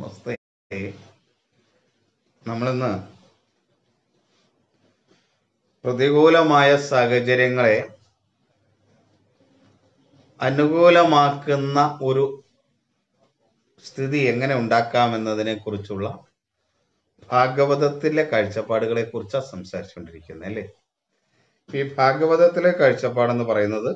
അവസ്ഥയെ നമ്മളിന്ന് പ്രതികൂലമായ സാഹചര്യങ്ങളെ അനുകൂലമാക്കുന്ന ഒരു സ്ഥിതി എങ്ങനെ ഉണ്ടാക്കാമെന്നതിനെ കുറിച്ചുള്ള ഭാഗവതത്തിലെ കാഴ്ചപ്പാടുകളെ കുറിച്ചാണ് സംസാരിച്ചുകൊണ്ടിരിക്കുന്നത് അല്ലേ ഈ ഭാഗവതത്തിലെ കാഴ്ചപ്പാടെന്ന് പറയുന്നത്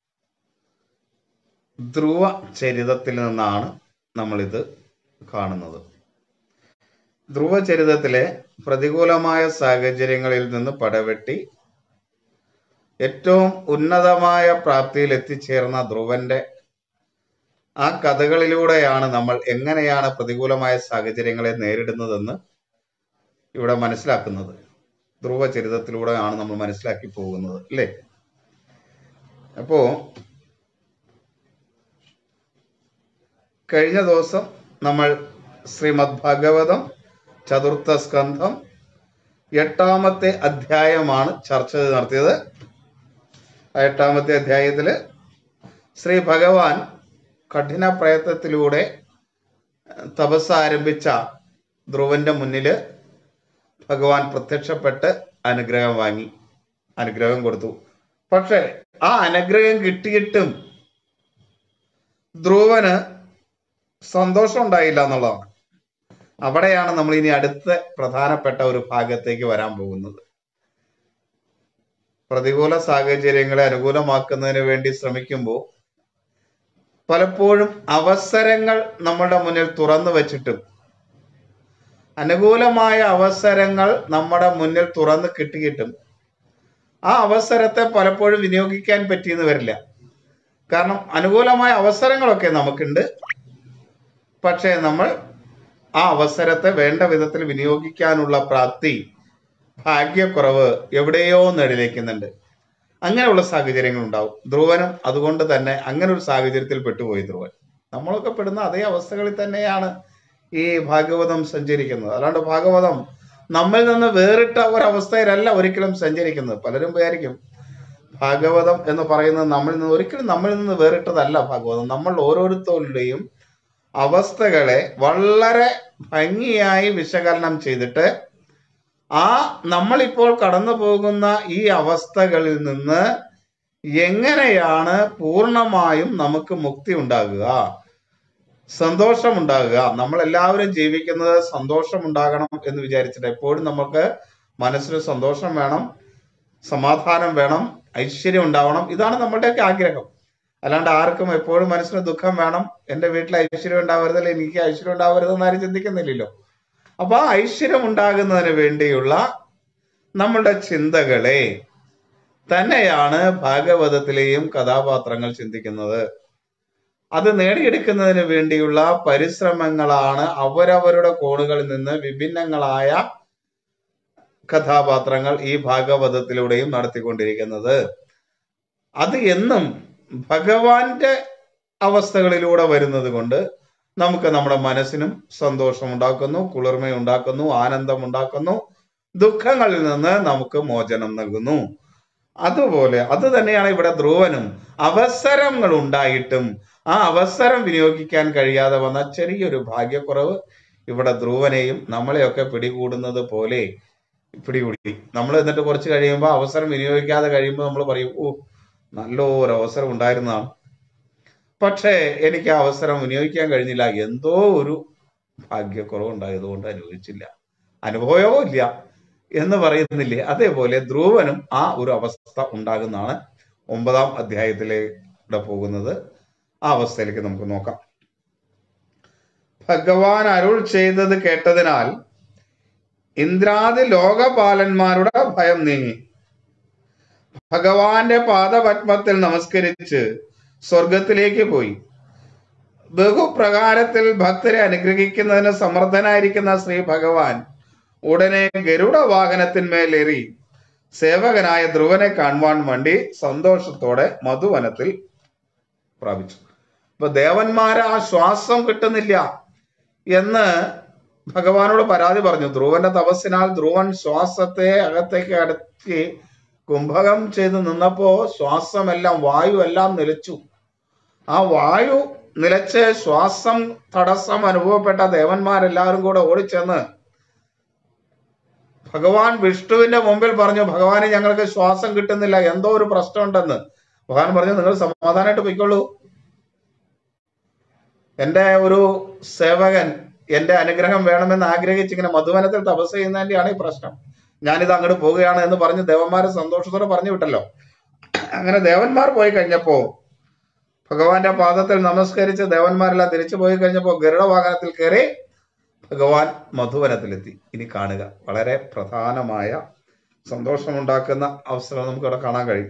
ധ്രുവ ചരിതത്തിൽ നിന്നാണ് നമ്മളിത് കാണുന്നത് ധ്രുവ ചരിതത്തിലെ പ്രതികൂലമായ സാഹചര്യങ്ങളിൽ നിന്ന് പടവെട്ടി ഏറ്റവും ഉന്നതമായ പ്രാപ്തിയിൽ എത്തിച്ചേർന്ന ധ്രുവന്റെ ആ കഥകളിലൂടെയാണ് നമ്മൾ എങ്ങനെയാണ് പ്രതികൂലമായ സാഹചര്യങ്ങളെ നേരിടുന്നതെന്ന് ഇവിടെ മനസ്സിലാക്കുന്നത് ധ്രുവ ചരിതത്തിലൂടെയാണ് നമ്മൾ മനസ്സിലാക്കി പോകുന്നത് അല്ലേ അപ്പോ കഴിഞ്ഞ ദിവസം നമ്മൾ ശ്രീമദ് ഭാഗവതം ചതുർത്ഥ സ്കന്ധം എട്ടാമത്തെ അധ്യായമാണ് ചർച്ച നടത്തിയത് ആ എട്ടാമത്തെ അധ്യായത്തില് ശ്രീ ഭഗവാൻ കഠിന പ്രയത്നത്തിലൂടെ തപസ് ആരംഭിച്ച ധ്രുവന്റെ മുന്നില് ഭഗവാൻ പ്രത്യക്ഷപ്പെട്ട് അനുഗ്രഹം വാങ്ങി അനുഗ്രഹം കൊടുത്തു പക്ഷെ ആ അനുഗ്രഹം കിട്ടിയിട്ടും ധ്രുവന് സന്തോഷം ഉണ്ടായില്ല എന്നുള്ളതാണ് അവിടെയാണ് നമ്മൾ ഇനി അടുത്ത പ്രധാനപ്പെട്ട ഒരു ഭാഗത്തേക്ക് വരാൻ പോകുന്നത് പ്രതികൂല സാഹചര്യങ്ങളെ അനുകൂലമാക്കുന്നതിന് വേണ്ടി ശ്രമിക്കുമ്പോൾ പലപ്പോഴും അവസരങ്ങൾ നമ്മുടെ മുന്നിൽ തുറന്നു വച്ചിട്ടും അനുകൂലമായ അവസരങ്ങൾ നമ്മുടെ മുന്നിൽ തുറന്നു കിട്ടിയിട്ടും ആ അവസരത്തെ പലപ്പോഴും വിനിയോഗിക്കാൻ പറ്റിയെന്ന് വരില്ല കാരണം അനുകൂലമായ അവസരങ്ങളൊക്കെ നമുക്കുണ്ട് പക്ഷേ നമ്മൾ ആ അവസരത്തെ വേണ്ട വിധത്തിൽ വിനിയോഗിക്കാനുള്ള പ്രാപ്തി ഭാഗ്യക്കുറവ് എവിടെയോ നെടിലേക്കുന്നുണ്ട് അങ്ങനെയുള്ള സാഹചര്യങ്ങൾ ഉണ്ടാവും ധ്രുവനും അതുകൊണ്ട് തന്നെ അങ്ങനെ ഒരു സാഹചര്യത്തിൽ പെട്ടുപോയി ധ്രുവൻ നമ്മളൊക്കെ പെടുന്ന അതേ അവസ്ഥകളിൽ തന്നെയാണ് ഈ ഭാഗവതം സഞ്ചരിക്കുന്നത് അല്ലാണ്ട് ഭാഗവതം നമ്മിൽ നിന്ന് വേറിട്ട ഒരവസ്ഥയിലല്ല ഒരിക്കലും സഞ്ചരിക്കുന്നത് പലരും വിചാരിക്കും ഭാഗവതം എന്ന് പറയുന്നത് നമ്മളിൽ നിന്ന് ഒരിക്കലും നമ്മളിൽ നിന്ന് വേറിട്ടതല്ല ഭാഗവതം നമ്മൾ ഓരോരുത്തരുടെയും അവസ്ഥകളെ വളരെ ഭംഗിയായി വിശകലനം ചെയ്തിട്ട് ആ നമ്മളിപ്പോൾ കടന്നു പോകുന്ന ഈ അവസ്ഥകളിൽ നിന്ന് എങ്ങനെയാണ് പൂർണ്ണമായും നമുക്ക് മുക്തി ഉണ്ടാകുക സന്തോഷമുണ്ടാകുക നമ്മൾ എല്ലാവരും ജീവിക്കുന്നത് സന്തോഷം ഉണ്ടാകണം എന്ന് വിചാരിച്ചിട്ട് എപ്പോഴും നമുക്ക് മനസ്സിന് സന്തോഷം വേണം സമാധാനം വേണം ഐശ്വര്യം ഉണ്ടാവണം ഇതാണ് നമ്മളുടെയൊക്കെ ആഗ്രഹം അല്ലാണ്ട് ആർക്കും എപ്പോഴും മനസ്സിന് ദുഃഖം വേണം എന്റെ വീട്ടിൽ ഐശ്വര്യം ഉണ്ടാവരുതല്ല എനിക്ക് ഐശ്വര്യം ഉണ്ടാവരുതെന്ന് ആരും ചിന്തിക്കുന്നില്ലല്ലോ അപ്പൊ ആ ഐശ്വര്യം ഉണ്ടാകുന്നതിന് വേണ്ടിയുള്ള നമ്മളുടെ ചിന്തകളെ തന്നെയാണ് ഭാഗവതത്തിലെയും കഥാപാത്രങ്ങൾ ചിന്തിക്കുന്നത് അത് നേടിയെടുക്കുന്നതിന് വേണ്ടിയുള്ള പരിശ്രമങ്ങളാണ് അവരവരുടെ കോണുകളിൽ നിന്ന് വിഭിന്നങ്ങളായ കഥാപാത്രങ്ങൾ ഈ ഭാഗവതത്തിലൂടെയും നടത്തിക്കൊണ്ടിരിക്കുന്നത് അത് എന്നും ഭഗവാന്റെ അവസ്ഥകളിലൂടെ വരുന്നത് കൊണ്ട് നമുക്ക് നമ്മുടെ മനസ്സിനും സന്തോഷം ഉണ്ടാക്കുന്നു കുളിർമ ഉണ്ടാക്കുന്നു ആനന്ദം ഉണ്ടാക്കുന്നു ദുഃഖങ്ങളിൽ നിന്ന് നമുക്ക് മോചനം നൽകുന്നു അതുപോലെ അത് തന്നെയാണ് ഇവിടെ ധ്രുവനും അവസരങ്ങൾ ഉണ്ടായിട്ടും ആ അവസരം വിനിയോഗിക്കാൻ കഴിയാതെ വന്ന ചെറിയൊരു ഭാഗ്യക്കുറവ് ഇവിടെ ധ്രുവനെയും നമ്മളെയൊക്കെ പിടികൂടുന്നത് പോലെ പിടികൂടി നമ്മൾ എന്നിട്ട് കുറച്ച് കഴിയുമ്പോൾ അവസരം വിനിയോഗിക്കാതെ കഴിയുമ്പോൾ നമ്മൾ പറയും ഓ നല്ലൊരു അവസരം ഉണ്ടായിരുന്നതാണ് പക്ഷേ എനിക്ക് ആ അവസരം വിനിയോഗിക്കാൻ കഴിഞ്ഞില്ല എന്തോ ഒരു ഭാഗ്യക്കുറവ് ഉണ്ടായതുകൊണ്ട് അനുഭവിച്ചില്ല അനുഭവമോ ഇല്ല എന്ന് പറയുന്നില്ലേ അതേപോലെ ധ്രുവനും ആ ഒരു അവസ്ഥ ഉണ്ടാകുന്നതാണ് ഒമ്പതാം അധ്യായത്തിലൂടെ പോകുന്നത് ആ അവസ്ഥയിലേക്ക് നമുക്ക് നോക്കാം ഭഗവാൻ അരുൾ ചെയ്തത് കേട്ടതിനാൽ ഇന്ദ്രാദി ലോകപാലന്മാരുടെ ഭയം നീങ്ങി ഭഗവാന്റെ പാദപത്മത്തിൽ നമസ്കരിച്ച് സ്വർഗത്തിലേക്ക് പോയി ബഹുപ്രകാരത്തിൽ ഭക്തരെ അനുഗ്രഹിക്കുന്നതിന് സമർത്ഥനായിരിക്കുന്ന ശ്രീ ഭഗവാൻ ഉടനെ ഗരുഡ വാഹനത്തിന്മേലേറി സേവകനായ ധ്രുവനെ കാണുവാൻ വേണ്ടി സന്തോഷത്തോടെ മധുവനത്തിൽ പ്രാപിച്ചു ഇപ്പൊ ദേവന്മാരെ ആ ശ്വാസം കിട്ടുന്നില്ല എന്ന് ഭഗവാനോട് പരാതി പറഞ്ഞു ധ്രുവന്റെ തപസ്സിനാൽ ധ്രുവൻ ശ്വാസത്തെ അകത്തേക്ക് അടക്കി കുംഭകം ചെയ്ത് നിന്നപ്പോ ശ്വാസമെല്ലാം വായു എല്ലാം നിലച്ചു ആ വായു നിലച്ച് ശ്വാസം തടസ്സം അനുഭവപ്പെട്ട ദേവന്മാരെല്ലാവരും കൂടെ ഓടിച്ചെന്ന് ഭഗവാൻ വിഷ്ണുവിന്റെ മുമ്പിൽ പറഞ്ഞു ഭഗവാനെ ഞങ്ങൾക്ക് ശ്വാസം കിട്ടുന്നില്ല എന്തോ ഒരു പ്രശ്നമുണ്ടെന്ന് ഭഗവാൻ പറഞ്ഞു നിങ്ങൾ സമാധാനമായിട്ട് പൊയ്ക്കോളൂ എന്റെ ഒരു സേവകൻ എന്റെ അനുഗ്രഹം വേണമെന്ന് ആഗ്രഹിച്ച് ഇങ്ങനെ മധുവനത്തിൽ തപസ് ചെയ്യുന്നതിന്റെയാണ് ഈ പ്രശ്നം ഞാനിത് അങ്ങോട്ട് പോവുകയാണ് എന്ന് പറഞ്ഞ് ദേവന്മാരെ സന്തോഷത്തോടെ പറഞ്ഞു വിട്ടല്ലോ അങ്ങനെ ദേവന്മാർ പോയി കഴിഞ്ഞപ്പോ ഭഗവാന്റെ പാദത്തിൽ നമസ്കരിച്ച് ദേവന്മാരെല്ലാം തിരിച്ചു പോയി കഴിഞ്ഞപ്പോ ഗരുഡ വാഹനത്തിൽ കയറി ഭഗവാൻ മധുവനത്തിലെത്തി ഇനി കാണുക വളരെ പ്രധാനമായ സന്തോഷമുണ്ടാക്കുന്ന അവസരം നമുക്ക് ഇവിടെ കാണാൻ കഴിയും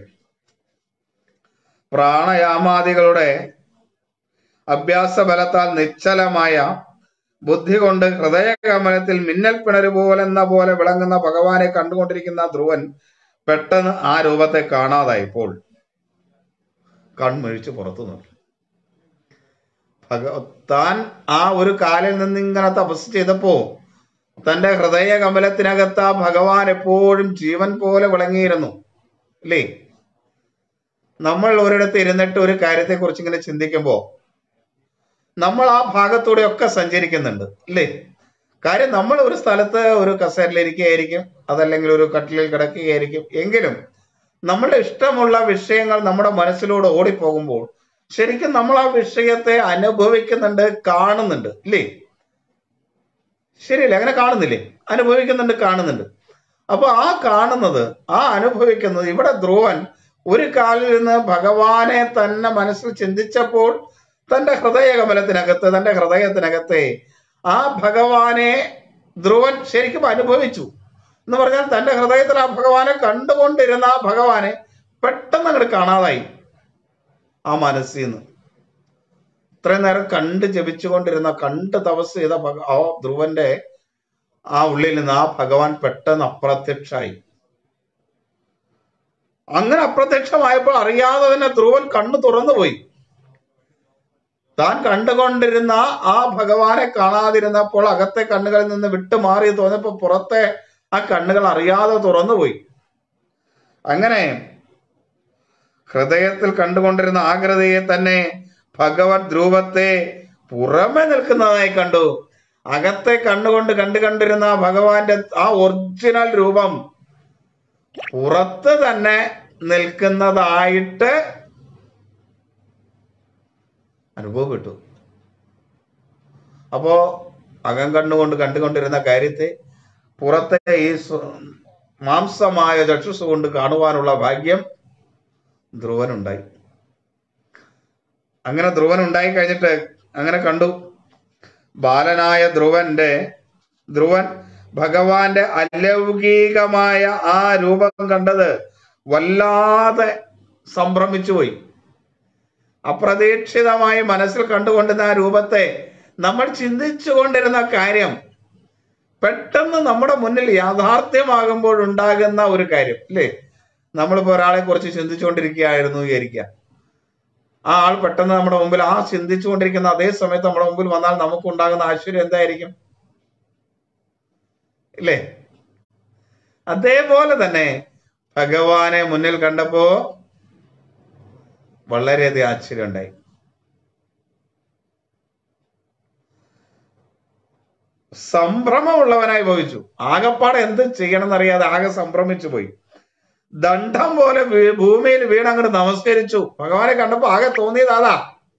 പ്രാണയാമാദികളുടെ അഭ്യാസ ബലത്താൽ നിശ്ചലമായ ബുദ്ധി കൊണ്ട് ഹൃദയകമലത്തിൽ മിന്നൽ പിണര് പോലെന്ന പോലെ വിളങ്ങുന്ന ഭഗവാനെ കണ്ടുകൊണ്ടിരിക്കുന്ന ധ്രുവൻ പെട്ടെന്ന് ആ രൂപത്തെ കാണാതായപ്പോൾ കൺമിഴിച്ച് പുറത്തു നോക്കി ഭഗ താൻ ആ ഒരു കാലിൽ നിന്ന് ഇങ്ങനെ തപസ് ചെയ്തപ്പോ തന്റെ ഹൃദയ കമലത്തിനകത്ത് ആ ഭഗവാൻ എപ്പോഴും ജീവൻ പോലെ വിളങ്ങിയിരുന്നു അല്ലേ നമ്മൾ ഒരിടത്ത് ഇരുന്നിട്ട് ഒരു കാര്യത്തെ കുറിച്ച് ഇങ്ങനെ ചിന്തിക്കുമ്പോ നമ്മൾ ആ ഭാഗത്തൂടെ ഒക്കെ സഞ്ചരിക്കുന്നുണ്ട് അല്ലേ കാര്യം നമ്മൾ ഒരു സ്ഥലത്ത് ഒരു കസേരയിൽ ഇരിക്കുകയായിരിക്കും അതല്ലെങ്കിൽ ഒരു കട്ടിലിൽ കിടക്കുകയായിരിക്കും എങ്കിലും നമ്മുടെ ഇഷ്ടമുള്ള വിഷയങ്ങൾ നമ്മുടെ മനസ്സിലൂടെ ഓടിപ്പോകുമ്പോൾ ശരിക്കും നമ്മൾ ആ വിഷയത്തെ അനുഭവിക്കുന്നുണ്ട് കാണുന്നുണ്ട് ഇല്ലേ ശരിയല്ലേ അങ്ങനെ കാണുന്നില്ലേ അനുഭവിക്കുന്നുണ്ട് കാണുന്നുണ്ട് അപ്പൊ ആ കാണുന്നത് ആ അനുഭവിക്കുന്നത് ഇവിടെ ധ്രുവൻ ഒരു കാലിൽ നിന്ന് ഭഗവാനെ തന്നെ മനസ്സിൽ ചിന്തിച്ചപ്പോൾ തന്റെ ഹൃദയകമലത്തിനകത്ത് തന്റെ ഹൃദയത്തിനകത്തെ ആ ഭഗവാനെ ധ്രുവൻ ശരിക്കും അനുഭവിച്ചു എന്ന് പറഞ്ഞാൽ തന്റെ ഹൃദയത്തിൽ ആ ഭഗവാനെ കണ്ടുകൊണ്ടിരുന്ന ആ ഭഗവാനെ പെട്ടെന്ന് അങ്ങോട്ട് കാണാതായി ആ മനസ്സിൽ നിന്ന് ഇത്രയും നേരം കണ്ട് ജപിച്ചുകൊണ്ടിരുന്ന കണ്ട് തപസ് ചെയ്ത ഭഗ ആ ധ്രുവന്റെ ആ ഉള്ളിൽ നിന്ന് ആ ഭഗവാൻ പെട്ടെന്ന് അപ്രത്യക്ഷമായി അങ്ങനെ അപ്രത്യക്ഷമായപ്പോൾ അറിയാതെ തന്നെ ധ്രുവൻ കണ്ണു തുറന്നുപോയി താൻ കണ്ടുകൊണ്ടിരുന്ന ആ ഭഗവാനെ കാണാതിരുന്നപ്പോൾ അകത്തെ കണ്ണുകളിൽ നിന്ന് വിട്ടുമാറി തോന്നിയപ്പോ പുറത്തെ ആ കണ്ണുകൾ അറിയാതെ തുറന്നുപോയി അങ്ങനെ ഹൃദയത്തിൽ കണ്ടുകൊണ്ടിരുന്ന ആകൃതിയെ തന്നെ ഭഗവത് രൂപത്തെ പുറമെ നിൽക്കുന്നതായി കണ്ടു അകത്തെ കണ്ണുകൊണ്ട് കണ്ടു കണ്ടിരുന്ന ആ ഭഗവാന്റെ ആ ഒറിജിനൽ രൂപം പുറത്ത് തന്നെ നിൽക്കുന്നതായിട്ട് അനുഭവപ്പെട്ടു അപ്പോ അകം കണ്ണുകൊണ്ട് കണ്ടുകൊണ്ടിരുന്ന കാര്യത്തെ പുറത്തെ ഈ സ്വ- മാംസമായ ചക്ഷുസ് കൊണ്ട് കാണുവാനുള്ള ഭാഗ്യം ധ്രുവനുണ്ടായി അങ്ങനെ ധ്രുവൻ ഉണ്ടായി കഴിഞ്ഞിട്ട് അങ്ങനെ കണ്ടു ബാലനായ ധ്രുവന്റെ ധ്രുവൻ ഭഗവാന്റെ അലൗകികമായ ആ രൂപം കണ്ടത് വല്ലാതെ സംഭ്രമിച്ചു പോയി അപ്രതീക്ഷിതമായി മനസ്സിൽ കണ്ടുകൊണ്ടിരുന്ന ആ രൂപത്തെ നമ്മൾ ചിന്തിച്ചു കൊണ്ടിരുന്ന കാര്യം പെട്ടെന്ന് നമ്മുടെ മുന്നിൽ യാഥാർത്ഥ്യമാകുമ്പോൾ ഉണ്ടാകുന്ന ഒരു കാര്യം അല്ലേ നമ്മളിപ്പോ ഒരാളെ കുറിച്ച് ചിന്തിച്ചുകൊണ്ടിരിക്കുകയായിരുന്നു വിചാരിക്കുക ആ ആൾ പെട്ടെന്ന് നമ്മുടെ മുമ്പിൽ ആ ചിന്തിച്ചുകൊണ്ടിരിക്കുന്ന അതേ സമയത്ത് നമ്മുടെ മുമ്പിൽ വന്നാൽ നമുക്ക് ഉണ്ടാകുന്ന ആശ്ചര്യം എന്തായിരിക്കും ഇല്ലേ അതേപോലെ തന്നെ ഭഗവാനെ മുന്നിൽ കണ്ടപ്പോ വളരെയധികം ആശ്ചര്യം ഉണ്ടായി സംഭ്രമമുള്ളവനായി ഭവിച്ചു ആകപ്പാടെ എന്ത് ചെയ്യണം എന്നറിയാതെ ആകെ സംഭ്രമിച്ചു പോയി ദണ്ഡം പോലെ വീ- ഭൂമിയിൽ വീണ് അങ്ങോട്ട് നമസ്കരിച്ചു ഭഗവാനെ കണ്ടപ്പോ ആകെ തോന്നിയത് അതാ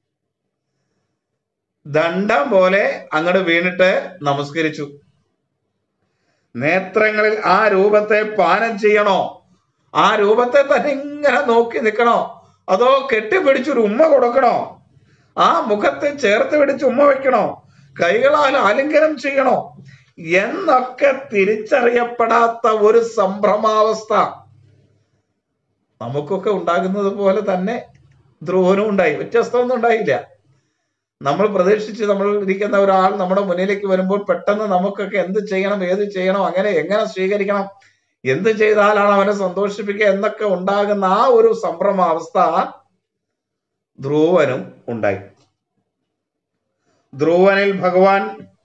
ദണ്ഡം പോലെ അങ്ങോട്ട് വീണിട്ട് നമസ്കരിച്ചു നേത്രങ്ങളിൽ ആ രൂപത്തെ പാനം ചെയ്യണോ ആ രൂപത്തെ തന്നെ ഇങ്ങനെ നോക്കി നിൽക്കണോ അതോ കെട്ടിപ്പിടിച്ചൊരു ഉമ്മ കൊടുക്കണോ ആ മുഖത്തെ ചേർത്ത് പിടിച്ച് ഉമ്മ വെക്കണോ കൈകളാൽ ആലിംഗനം ചെയ്യണോ എന്നൊക്കെ തിരിച്ചറിയപ്പെടാത്ത ഒരു സംഭ്രമാവസ്ഥ നമുക്കൊക്കെ ഉണ്ടാകുന്നത് പോലെ തന്നെ ധ്രുവനും ഉണ്ടായി വ്യത്യസ്തമൊന്നും ഉണ്ടായില്ല നമ്മൾ പ്രതീക്ഷിച്ച് നമ്മൾ ഇരിക്കുന്ന ഒരാൾ നമ്മുടെ മുന്നിലേക്ക് വരുമ്പോൾ പെട്ടെന്ന് നമുക്കൊക്കെ എന്ത് ചെയ്യണം ഏത് ചെയ്യണം അങ്ങനെ എങ്ങനെ സ്വീകരിക്കണം എന്ത് ചെയ്താലാണ് അവനെ സന്തോഷിപ്പിക്കുക എന്നൊക്കെ ഉണ്ടാകുന്ന ആ ഒരു സംഭ്രമാവസ്ഥ ധ്രുവനും ഉണ്ടായി ധ്രുവനിൽ ഭഗവാൻ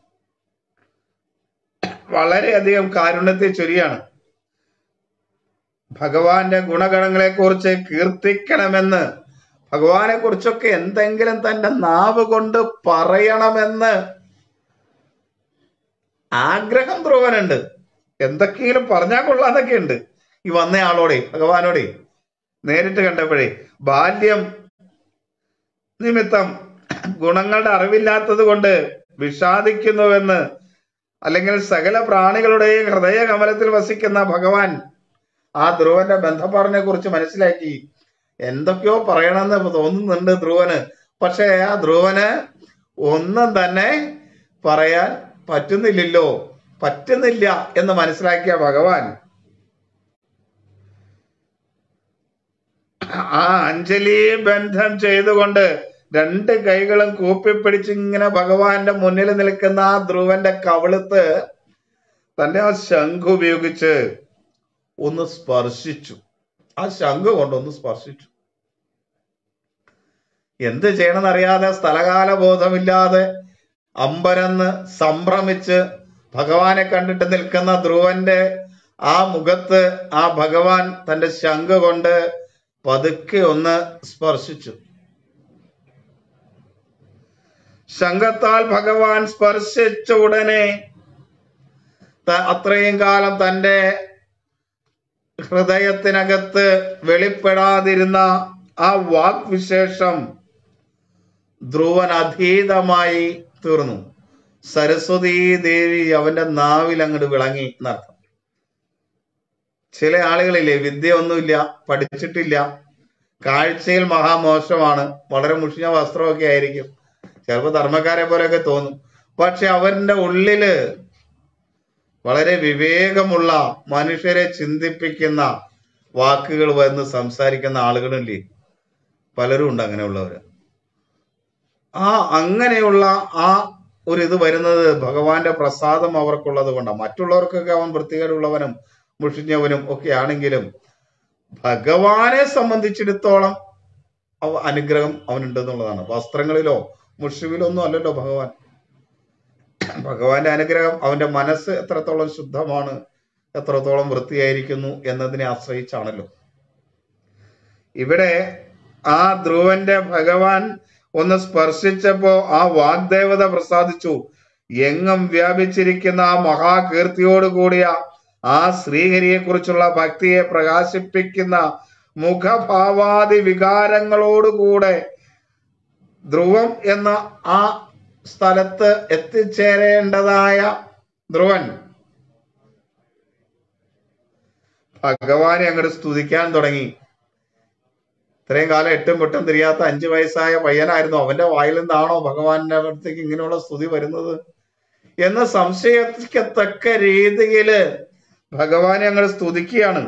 വളരെയധികം കാരുണ്യത്തെ ചൊരിയാണ് ഭഗവാന്റെ ഗുണഗണങ്ങളെ കുറിച്ച് കീർത്തിക്കണമെന്ന് ഭഗവാനെ കുറിച്ചൊക്കെ എന്തെങ്കിലും തന്റെ നാവ് കൊണ്ട് പറയണമെന്ന് ആഗ്രഹം ധ്രുവനുണ്ട് എന്തൊക്കെയെങ്കിലും പറഞ്ഞാൽ കൊള്ളാന്നൊക്കെ ഉണ്ട് ഈ വന്നയാളോടെ ഭഗവാനോടെ നേരിട്ട് കണ്ടപ്പോഴേ ബാല്യം നിമിത്തം ഗുണങ്ങളുടെ അറിവില്ലാത്തത് കൊണ്ട് വിഷാദിക്കുന്നുവെന്ന് അല്ലെങ്കിൽ സകല പ്രാണികളുടെയും ഹൃദയ കമലത്തിൽ വസിക്കുന്ന ഭഗവാൻ ആ ധ്രുവന്റെ ബന്ധപ്പാടിനെ കുറിച്ച് മനസ്സിലാക്കി എന്തൊക്കെയോ പറയണമെന്ന് തോന്നുന്നുണ്ട് ധ്രുവന് പക്ഷെ ആ ധ്രുവന് ഒന്നും തന്നെ പറയാൻ പറ്റുന്നില്ലല്ലോ പറ്റുന്നില്ല എന്ന് മനസ്സിലാക്കിയ ഭഗവാൻ ആ അഞ്ജലി ബന്ധം ചെയ്തുകൊണ്ട് രണ്ട് കൈകളും കൂപ്പിപ്പിടിച്ച് ഇങ്ങനെ ഭഗവാന്റെ മുന്നിൽ നിൽക്കുന്ന ആ ധ്രുവന്റെ കവിളുത്ത് തന്റെ ആ ശംഖ് ഉപയോഗിച്ച് ഒന്ന് സ്പർശിച്ചു ആ ശംഖ് കൊണ്ടൊന്ന് സ്പർശിച്ചു എന്ത് ചെയ്യണമെന്നറിയാതെ സ്ഥലകാല ബോധമില്ലാതെ അമ്പരന്ന് സംഭ്രമിച്ച് ഭഗവാനെ കണ്ടിട്ട് നിൽക്കുന്ന ധ്രുവന്റെ ആ മുഖത്ത് ആ ഭഗവാൻ തന്റെ ശംഖ് കൊണ്ട് പതുക്കെ ഒന്ന് സ്പർശിച്ചു ശംഖത്താൽ ഭഗവാൻ സ്പർശിച്ച ഉടനെ ത- അത്രയും കാലം തന്റെ ഹൃദയത്തിനകത്ത് വെളിപ്പെടാതിരുന്ന ആ വാക്വിശേഷം ധ്രുവൻ അധീതമായി തീർന്നു സരസ്വതീ ദേവി അവന്റെ നാവിൽ അങ്ങോട്ട് വിളങ്ങി എന്നർത്ഥം ചില ആളുകളില്ലേ വിദ്യ ഒന്നുമില്ല പഠിച്ചിട്ടില്ല കാഴ്ചയിൽ മഹാമോശമാണ് വളരെ മുഷിഞ്ഞ വസ്ത്രമൊക്കെ ആയിരിക്കും ചിലപ്പോൾ ധർമ്മക്കാരെ പോലെയൊക്കെ തോന്നും പക്ഷെ അവരുടെ ഉള്ളില് വളരെ വിവേകമുള്ള മനുഷ്യരെ ചിന്തിപ്പിക്കുന്ന വാക്കുകൾ വന്ന് സംസാരിക്കുന്ന ആളുകളില്ലേ പലരും ഉണ്ട് അങ്ങനെയുള്ളവര് ആ അങ്ങനെയുള്ള ആ ഒരു ഇത് വരുന്നത് ഭഗവാന്റെ പ്രസാദം അവർക്കുള്ളത് കൊണ്ടാണ് മറ്റുള്ളവർക്കൊക്കെ അവൻ വൃത്തികേടുള്ളവനും മുഷിഞ്ഞവനും ഒക്കെ ആണെങ്കിലും ഭഗവാനെ സംബന്ധിച്ചിടത്തോളം അവ അനുഗ്രഹം അവനുണ്ട് എന്നുള്ളതാണ് വസ്ത്രങ്ങളിലോ മുഷിവിലോ ഒന്നും അല്ലല്ലോ ഭഗവാൻ ഭഗവാന്റെ അനുഗ്രഹം അവന്റെ മനസ്സ് എത്രത്തോളം ശുദ്ധമാണ് എത്രത്തോളം വൃത്തിയായിരിക്കുന്നു എന്നതിനെ ആശ്രയിച്ചാണല്ലോ ഇവിടെ ആ ധ്രുവന്റെ ഭഗവാൻ ഒന്ന് സ്പർശിച്ചപ്പോ ആ വാഗ്ദേവത പ്രസാദിച്ചു എങ്ങും വ്യാപിച്ചിരിക്കുന്ന ആ മഹാകീർത്തിയോട് കൂടിയ ആ ശ്രീഹരിയെ കുറിച്ചുള്ള ഭക്തിയെ പ്രകാശിപ്പിക്കുന്ന മുഖഭാവാദി വികാരങ്ങളോടുകൂടെ ധ്രുവം എന്ന ആ സ്ഥലത്ത് എത്തിച്ചേരേണ്ടതായ ധ്രുവൻ ഭഗവാനെ അങ്ങോട്ട് സ്തുതിക്കാൻ തുടങ്ങി ഇത്രയും കാലം എട്ടും പൊട്ടും തിരിയാത്ത അഞ്ചു വയസ്സായ പയ്യനായിരുന്നു അവന്റെ വായിൽ നിന്നാണോ ഭഗവാന്റെ അടുത്തേക്ക് ഇങ്ങനെയുള്ള സ്തുതി വരുന്നത് എന്ന് സംശയിക്കത്തക്ക രീതിയില് ഭഗവാനെ അങ്ങോട്ട് സ്തുതിക്കുകയാണ്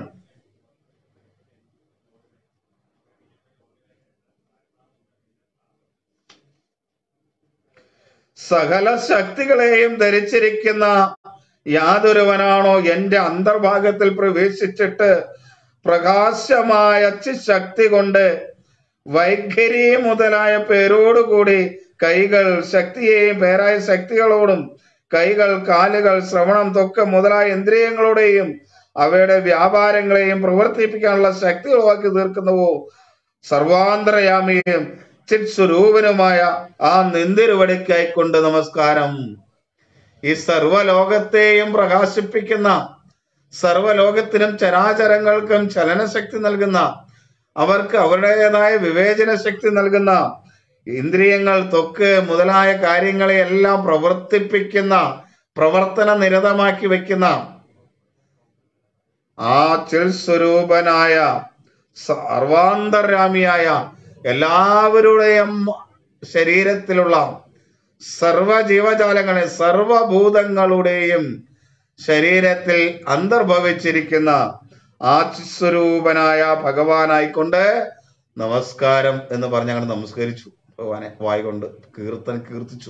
സകല ശക്തികളെയും ധരിച്ചിരിക്കുന്ന യാതൊരുവനാണോ എന്റെ അന്തർഭാഗത്തിൽ പ്രവേശിച്ചിട്ട് പ്രകാശമായ ശക്തി കൊണ്ട് വൈഖരി മുതലായ പേരോടുകൂടി കൈകൾ ശക്തിയെയും പേരായ ശക്തികളോടും കൈകൾ കാലുകൾ ശ്രവണം തൊക്ക് മുതലായ ഇന്ദ്രിയങ്ങളുടെയും അവയുടെ വ്യാപാരങ്ങളെയും പ്രവർത്തിപ്പിക്കാനുള്ള ശക്തികളാക്കി തീർക്കുന്നവോ സർവാന്തരയാമിയും ചിത് സ്വരൂപനുമായ ആ നിന്തിരുവടിക്കായിക്കൊണ്ട് നമസ്കാരം ഈ സർവലോകത്തെയും പ്രകാശിപ്പിക്കുന്ന സർവലോകത്തിനും ചരാചരങ്ങൾക്കും ചലനശക്തി നൽകുന്ന അവർക്ക് അവരുടേതായ വിവേചന ശക്തി നൽകുന്ന ഇന്ദ്രിയങ്ങൾ ത്വക്ക് മുതലായ കാര്യങ്ങളെ എല്ലാം പ്രവർത്തിപ്പിക്കുന്ന പ്രവർത്തന നിരതമാക്കി വെക്കുന്ന ആ ചിൽസ്വരൂപനായ സർവാന്തർയാമിയായ എല്ലാവരുടെയും ശരീരത്തിലുള്ള സർവ ജീവജാലങ്ങളെ സർവഭൂതങ്ങളുടെയും ശരീരത്തിൽ അന്തർഭവിച്ചിരിക്കുന്ന ആ സ്വരൂപനായ ഭഗവാനായിക്കൊണ്ട് നമസ്കാരം എന്ന് പറഞ്ഞ് അങ്ങനെ നമസ്കരിച്ചു ഭഗവാനെ വായിക്കൊണ്ട് കീർത്തൻ കീർത്തിച്ചു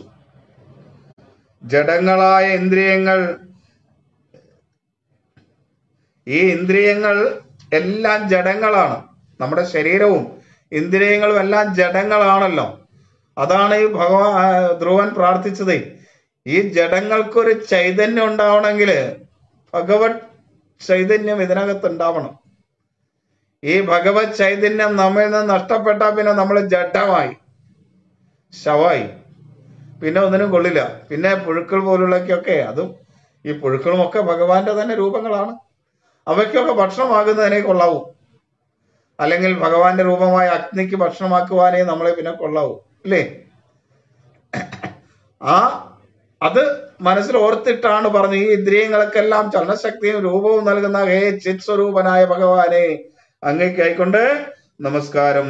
ജഡങ്ങളായ ഇന്ദ്രിയങ്ങൾ ഈ ഇന്ദ്രിയങ്ങൾ എല്ലാം ജഡങ്ങളാണ് നമ്മുടെ ശരീരവും ഇന്ദ്രിയങ്ങളും എല്ലാം ജഡങ്ങളാണല്ലോ അതാണ് ഈ ഭഗവാൻ ധ്രുവൻ പ്രാർത്ഥിച്ചത് ഈ ജഡങ്ങൾക്കൊരു ചൈതന്യം ഉണ്ടാവണമെങ്കിൽ ഭഗവത് ചൈതന്യം ഇതിനകത്ത് ഉണ്ടാവണം ഈ ഭഗവത് ചൈതന്യം നമ്മിൽ നിന്ന് നഷ്ടപ്പെട്ടാൽ പിന്നെ നമ്മൾ ജഡമായി ശവായി പിന്നെ ഒന്നിനും കൊള്ളില്ല പിന്നെ പുഴുക്കൾ പോലുള്ളതൊക്കെ അതും ഈ പുഴുക്കളുമൊക്കെ ഭഗവാന്റെ തന്നെ രൂപങ്ങളാണ് അവയ്ക്കൊക്കെ ഭക്ഷണമാകുന്നതിനെ കൊള്ളാവൂ അല്ലെങ്കിൽ ഭഗവാന്റെ രൂപമായ അഗ്നിക്ക് ഭക്ഷണമാക്കുവാനേ നമ്മളെ പിന്നെ കൊള്ളാവൂ അല്ലേ ആ അത് മനസ്സിൽ ഓർത്തിട്ടാണ് പറഞ്ഞത് ഈ ഇന്ദ്രിയങ്ങൾക്കെല്ലാം ചലനശക്തിയും രൂപവും നൽകുന്ന ഹേ ചിത് സ്വരൂപനായ ഭഗവാനെ അങ്ങേക്കായിക്കൊണ്ട് നമസ്കാരം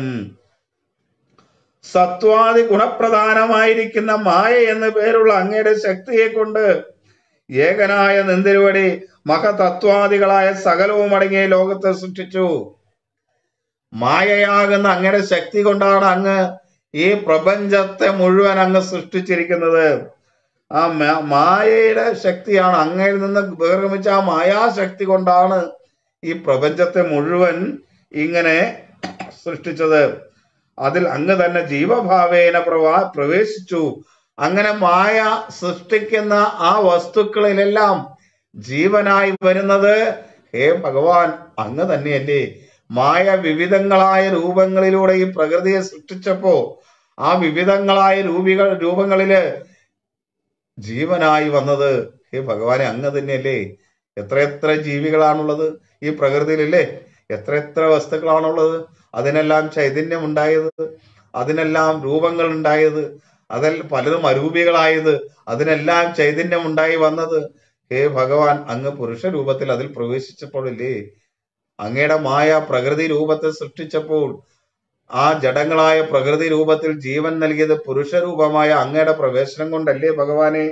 സത്വാദി ഗുണപ്രധാനമായിരിക്കുന്ന മായ എന്ന പേരുള്ള അങ്ങയുടെ ശക്തിയെ കൊണ്ട് ഏകനായ നിന്തിരുവടി മഹതത്വാദികളായ സകലവും അടങ്ങിയ ലോകത്തെ സൃഷ്ടിച്ചു മായയാകുന്ന അങ്ങയുടെ ശക്തി കൊണ്ടാണ് അങ്ങ് ഈ പ്രപഞ്ചത്തെ മുഴുവൻ അങ്ങ് സൃഷ്ടിച്ചിരിക്കുന്നത് ആ മ- മായയുടെ ശക്തിയാണ് അങ്ങയിൽ നിന്ന് ബഹിർഗമിച്ച ആ മായാശക്തി കൊണ്ടാണ് ഈ പ്രപഞ്ചത്തെ മുഴുവൻ ഇങ്ങനെ സൃഷ്ടിച്ചത് അതിൽ അങ്ങ് തന്നെ ജീവഭാവേന പ്രവാ പ്രവേശിച്ചു അങ്ങനെ മായ സൃഷ്ടിക്കുന്ന ആ വസ്തുക്കളിലെല്ലാം ജീവനായി വരുന്നത് ഹേ ഭഗവാൻ അങ്ങ് തന്നെയല്ലേ മായ വിവിധങ്ങളായ രൂപങ്ങളിലൂടെ ഈ പ്രകൃതിയെ സൃഷ്ടിച്ചപ്പോ ആ വിവിധങ്ങളായ രൂപികൾ രൂപങ്ങളില് ജീവനായി വന്നത് ഹേ ഭഗവാനെ അങ്ങ് തന്നെയല്ലേ എത്രയെത്ര ജീവികളാണുള്ളത് ഈ പ്രകൃതിയിലല്ലേ എത്രയെത്ര വസ്തുക്കളാണുള്ളത് അതിനെല്ലാം ചൈതന്യം ഉണ്ടായത് അതിനെല്ലാം രൂപങ്ങൾ ഉണ്ടായത് അതിൽ പലതും അരൂപികളായത് അതിനെല്ലാം ചൈതന്യം ഉണ്ടായി വന്നത് ഹേ ഭഗവാൻ അങ്ങ് പുരുഷ രൂപത്തിൽ അതിൽ പ്രവേശിച്ചപ്പോഴല്ലേ അങ്ങയുടെ മായ പ്രകൃതി രൂപത്തെ സൃഷ്ടിച്ചപ്പോൾ ആ ജഡങ്ങളായ പ്രകൃതി രൂപത്തിൽ ജീവൻ നൽകിയത് പുരുഷ രൂപമായ അങ്ങയുടെ പ്രവേശനം കൊണ്ടല്ലേ ഭഗവാനെ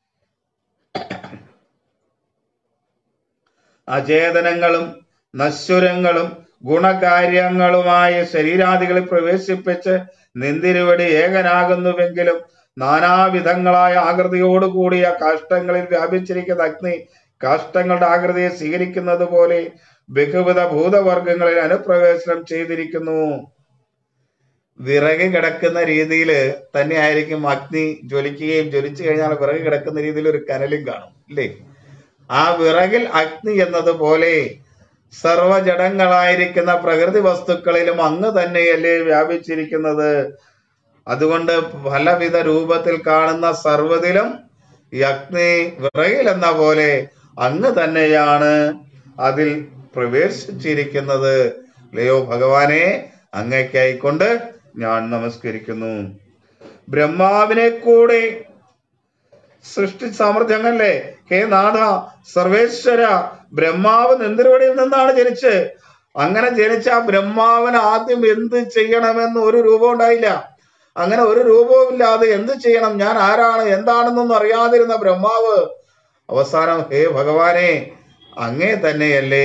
അചേതനങ്ങളും നശ്വരങ്ങളും ഗുണകാര്യങ്ങളുമായ ശരീരാദികളിൽ പ്രവേശിപ്പിച്ച് നിന്തിരുവടി ഏകനാകുന്നുവെങ്കിലും നാനാവിധങ്ങളായ ആകൃതിയോടുകൂടിയ കാഷ്ടങ്ങളിൽ വ്യാപിച്ചിരിക്കുന്ന അഗ്നി കാഷ്ടങ്ങളുടെ ആകൃതിയെ സ്വീകരിക്കുന്നത് പോലെ ബഹുവിധ ഭൂതവർഗങ്ങളിൽ അനുപ്രവേശനം ചെയ്തിരിക്കുന്നു വിറക് കിടക്കുന്ന രീതിയിൽ തന്നെ ആയിരിക്കും അഗ്നി ജ്വലിക്കുകയും ജ്വലിച്ചു കഴിഞ്ഞാൽ വിറക് കിടക്കുന്ന രീതിയിൽ ഒരു കനലും കാണും ഇല്ലേ ആ വിറകിൽ അഗ്നി എന്നതുപോലെ സർവജടങ്ങളായിരിക്കുന്ന പ്രകൃതി വസ്തുക്കളിലും അങ്ങ് തന്നെയല്ലേ വ്യാപിച്ചിരിക്കുന്നത് അതുകൊണ്ട് പലവിധ രൂപത്തിൽ കാണുന്ന സർവ്വതിലും ഈ അഗ്നി വിറകിൽ എന്ന പോലെ അങ്ങ് തന്നെയാണ് അതിൽ പ്രവേശിച്ചിരിക്കുന്നത് ലയോ ഭഗവാനെ അങ്ങയ്ക്കായിക്കൊണ്ട് ഞാൻ നമസ്കരിക്കുന്നു ബ്രഹ്മാവിനെ കൂടെ സൃഷ്ടി സാമർഥ്യങ്ങളല്ലേ ഹേ നാഥ സർവേശ്വര ബ്രഹ്മാവ് നിന്തിരുവടിയിൽ നിന്നാണ് ജനിച്ച് അങ്ങനെ ജനിച്ച ആ ബ്രഹ്മാവിന് ആദ്യം എന്ത് ചെയ്യണമെന്ന് ഒരു രൂപം ഉണ്ടായില്ല അങ്ങനെ ഒരു രൂപവും ഇല്ലാതെ എന്ത് ചെയ്യണം ഞാൻ ആരാണ് എന്താണെന്നൊന്നും അറിയാതിരുന്ന ബ്രഹ്മാവ് അവസാനം ഹേ ഭഗവാനെ അങ്ങേ തന്നെയല്ലേ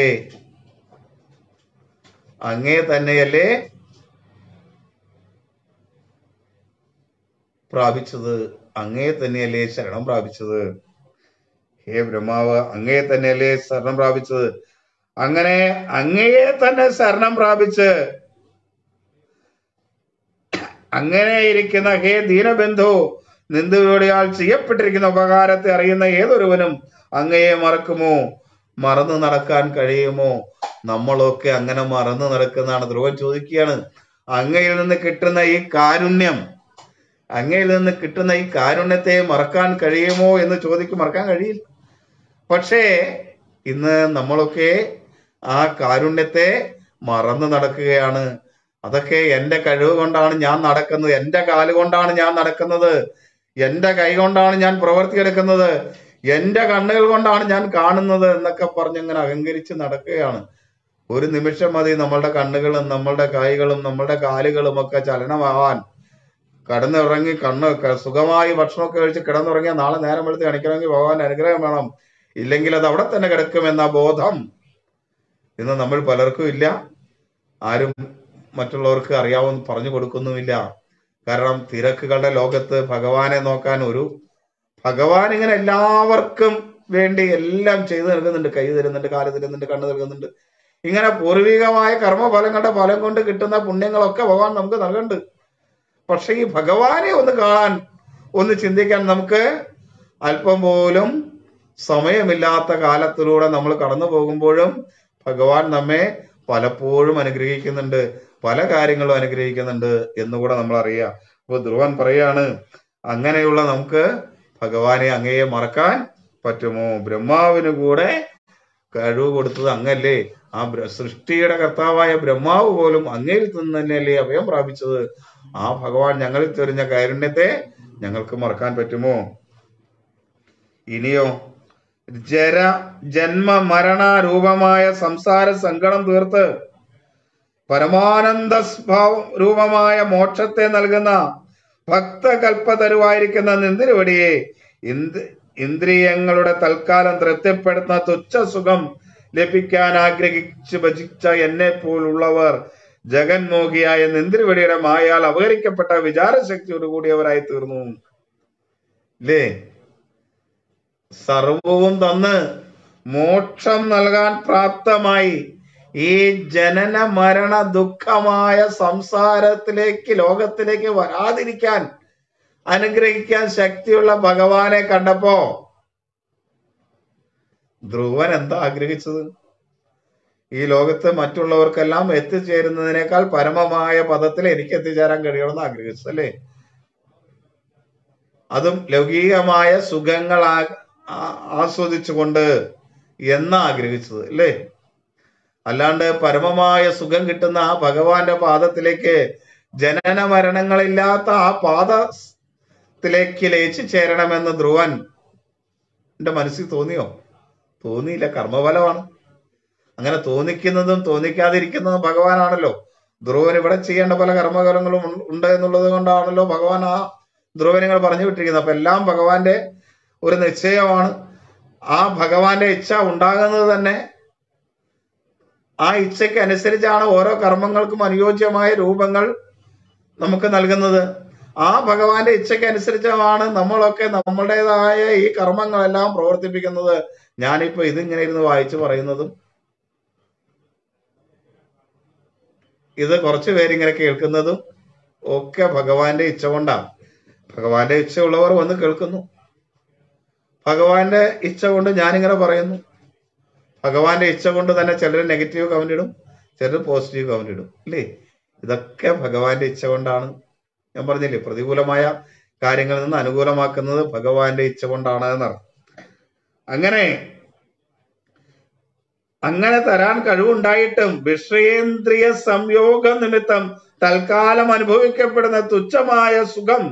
അങ്ങേ തന്നെയല്ലേ പ്രാപിച്ചത് അങ്ങേ തന്നെയല്ലേ ശരണം പ്രാപിച്ചത് ഹേ ബ്രഹ്മാവ് അങ്ങേ തന്നെയല്ലേ ശരണം പ്രാപിച്ചത് അങ്ങനെ അങ്ങയെ തന്നെ ശരണം പ്രാപിച്ച് അങ്ങനെ ഇരിക്കുന്ന ഹേ ദീനബന്ധു നിന്ദയോടെയാൾ ചെയ്യപ്പെട്ടിരിക്കുന്ന ഉപകാരത്തെ അറിയുന്ന ഏതൊരുവനും അങ്ങയെ മറക്കുമോ മറന്നു നടക്കാൻ കഴിയുമോ നമ്മളൊക്കെ അങ്ങനെ മറന്നു നടക്കുന്നതാണ് ധ്രുവൻ ചോദിക്കുകയാണ് അങ്ങയിൽ നിന്ന് കിട്ടുന്ന ഈ കാരുണ്യം അങ്ങയിൽ നിന്ന് കിട്ടുന്ന ഈ കാരുണ്യത്തെ മറക്കാൻ കഴിയുമോ എന്ന് ചോദിക്കും മറക്കാൻ കഴിയില്ല പക്ഷേ ഇന്ന് നമ്മളൊക്കെ ആ കാരുണ്യത്തെ മറന്നു നടക്കുകയാണ് അതൊക്കെ എന്റെ കഴിവ് കൊണ്ടാണ് ഞാൻ നടക്കുന്നത് എന്റെ കാല് കൊണ്ടാണ് ഞാൻ നടക്കുന്നത് എന്റെ കൈ കൊണ്ടാണ് ഞാൻ പ്രവർത്തിയെടുക്കുന്നത് എന്റെ കണ്ണുകൾ കൊണ്ടാണ് ഞാൻ കാണുന്നത് എന്നൊക്കെ പറഞ്ഞിങ്ങനെ അഹങ്കരിച്ച് നടക്കുകയാണ് ഒരു നിമിഷം മതി നമ്മളുടെ കണ്ണുകളും നമ്മളുടെ കൈകളും നമ്മളുടെ കാലുകളും ഒക്കെ ചലനമാവാൻ കടന്നുറങ്ങി കണ്ണ് ക- സുഖമായി ഭക്ഷണമൊക്കെ കഴിച്ച് കിടന്നുറങ്ങിയ നാളെ നേരം എടുത്ത് കാണിക്കണമെങ്കിൽ ഭഗവാൻ അനുഗ്രഹം വേണം ഇല്ലെങ്കിൽ അത് അവിടെ തന്നെ കിടക്കുമെന്ന ബോധം ഇന്ന് നമ്മൾ പലർക്കും ഇല്ല ആരും മറ്റുള്ളവർക്ക് അറിയാവുന്ന പറഞ്ഞു കൊടുക്കുന്നുമില്ല കാരണം തിരക്കുകളുടെ ലോകത്ത് ഭഗവാനെ നോക്കാൻ ഒരു ഭഗവാൻ ഇങ്ങനെ എല്ലാവർക്കും വേണ്ടി എല്ലാം ചെയ്തു നൽകുന്നുണ്ട് കൈ തരുന്നുണ്ട് കാല് തരുന്നുണ്ട് കണ്ണ് നൽകുന്നുണ്ട് ഇങ്ങനെ പൂർവികമായ കർമ്മഫലങ്ങളുടെ ഫലം കൊണ്ട് കിട്ടുന്ന പുണ്യങ്ങളൊക്കെ ഭഗവാൻ നമുക്ക് നൽകുന്നുണ്ട് പക്ഷെ ഈ ഭഗവാനെ ഒന്ന് കാണാൻ ഒന്ന് ചിന്തിക്കാൻ നമുക്ക് അല്പം പോലും സമയമില്ലാത്ത കാലത്തിലൂടെ നമ്മൾ കടന്നു പോകുമ്പോഴും ഭഗവാൻ നമ്മെ പലപ്പോഴും അനുഗ്രഹിക്കുന്നുണ്ട് പല കാര്യങ്ങളും അനുഗ്രഹിക്കുന്നുണ്ട് എന്നുകൂടെ നമ്മൾ അറിയാം അപ്പൊ ധ്രുവൻ പറയാണ് അങ്ങനെയുള്ള നമുക്ക് ഭഗവാനെ അങ്ങയെ മറക്കാൻ പറ്റുമോ ബ്രഹ്മാവിന് കൂടെ കഴിവ് കൊടുത്തത് അങ്ങല്ലേ ആ ബ്ര- സൃഷ്ടിയുടെ കർത്താവായ ബ്രഹ്മാവ് പോലും അങ്ങയിൽ നിന്ന് തന്നെയല്ലേ അഭയം പ്രാപിച്ചത് ആ ഭഗവാൻ ഞങ്ങളിൽ തെറിഞ്ഞ കാരുണ്യത്തെ ഞങ്ങൾക്ക് മറക്കാൻ പറ്റുമോ ഇനിയോ ജര ജന്മ മരണ രൂപമായ സംസാര സങ്കടം തീർത്ത് പരമാനന്ദ സ്വഭാവ രൂപമായ മോക്ഷത്തെ നൽകുന്ന ഭക്തകൽപ്പതരുവായിരിക്കുന്ന നിന്തിരുവടിയെ ഇന്ത് ഇന്ദ്രിയങ്ങളുടെ തൽക്കാലം തൃപ്തിപ്പെടുത്തുന്ന തുച്ഛ സുഖം ലഭിക്കാൻ ആഗ്രഹിച്ച് ഭജിച്ച എന്നെ പോലുള്ളവർ ജഗന്മോഹിയായ നിന്തിരുവടിയുടെ മായാൽ അപഹരിക്കപ്പെട്ട വിചാരശക്തിയോട് കൂടിയവരായി തീർന്നു ഇല്ലേ സർവവും തന്ന് മോക്ഷം നൽകാൻ പ്രാപ്തമായി ഈ ജനന മരണ ദുഃഖമായ സംസാരത്തിലേക്ക് ലോകത്തിലേക്ക് വരാതിരിക്കാൻ അനുഗ്രഹിക്കാൻ ശക്തിയുള്ള ഭഗവാനെ കണ്ടപ്പോ ധ്രുവൻ എന്താ ആഗ്രഹിച്ചത് ഈ ലോകത്ത് മറ്റുള്ളവർക്കെല്ലാം എത്തിച്ചേരുന്നതിനേക്കാൾ പരമമായ പദത്തിൽ എനിക്ക് എത്തിച്ചേരാൻ കഴിയണമെന്ന് ആഗ്രഹിച്ചത് അല്ലേ അതും ലൗകികമായ സുഖങ്ങൾ ആ- ആ- ആസ്വദിച്ചുകൊണ്ട് എന്ന് ആഗ്രഹിച്ചത് അല്ലേ അല്ലാണ്ട് പരമമായ സുഖം കിട്ടുന്ന ആ ഭഗവാന്റെ പാദത്തിലേക്ക് ജനന മരണങ്ങളില്ലാത്ത ആ പാദത്തിലേക്ക് ലയിച്ചു ചേരണമെന്ന് ധ്രുവൻ എന്റെ മനസ്സിൽ തോന്നിയോ തോന്നിയില്ല കർമ്മഫലമാണ് അങ്ങനെ തോന്നിക്കുന്നതും തോന്നിക്കാതിരിക്കുന്നതും ഭഗവാനാണല്ലോ ധ്രുവൻ ഇവിടെ ചെയ്യേണ്ട പല കർമ്മഫലങ്ങളും ഉൺ- ഉണ്ട് എന്നുള്ളത് കൊണ്ടാണല്ലോ ഭഗവാൻ ആ ധ്രുവനങ്ങൾ പറഞ്ഞു വിട്ടിരിക്കുന്നത് അപ്പൊ എല്ലാം ഭഗവാന്റെ ഒരു നിശ്ചയമാണ് ആ ഭഗവാന്റെ ഇച്ഛ ഉണ്ടാകുന്നത് തന്നെ ആ ഇച്ഛയ്ക്ക് അനുസരിച്ചാണ് ഓരോ കർമ്മങ്ങൾക്കും അനുയോജ്യമായ രൂപങ്ങൾ നമുക്ക് നൽകുന്നത് ആ ഭഗവാന്റെ ഇച്ഛയ്ക്ക് അനുസരിച്ചാണ് നമ്മളൊക്കെ നമ്മുടേതായ ഈ കർമ്മങ്ങളെല്ലാം പ്രവർത്തിപ്പിക്കുന്നത് ഞാനിപ്പോ ഇതിങ്ങനെ ഇരുന്ന് വായിച്ചു പറയുന്നതും ഇത് കുറച്ചു പേരിങ്ങനെ കേൾക്കുന്നതും ഒക്കെ ഭഗവാന്റെ ഇച്ഛ കൊണ്ടാണ് ഭഗവാന്റെ ഇച്ഛ ഉള്ളവർ വന്ന് കേൾക്കുന്നു ഭഗവാന്റെ ഇച്ഛ കൊണ്ട് ഞാനിങ്ങനെ പറയുന്നു ഭഗവാന്റെ ഇച്ഛ കൊണ്ട് തന്നെ ചിലർ നെഗറ്റീവ് കമന്റ് ഇടും ചിലർ പോസിറ്റീവ് കമന്റ് ഇടും ഇല്ലേ ഇതൊക്കെ ഭഗവാന്റെ ഇച്ഛ കൊണ്ടാണ് ഞാൻ പറഞ്ഞില്ലേ പ്രതികൂലമായ കാര്യങ്ങളിൽ നിന്ന് അനുകൂലമാക്കുന്നത് ഭഗവാന്റെ ഇച്ഛ കൊണ്ടാണ് എന്നർത്ഥം അങ്ങനെ അങ്ങനെ തരാൻ കഴിവുണ്ടായിട്ടും വിഷയേന്ദ്രിയ സംയോഗ നിമിത്തം തൽക്കാലം അനുഭവിക്കപ്പെടുന്ന തുച്ഛമായ സുഖം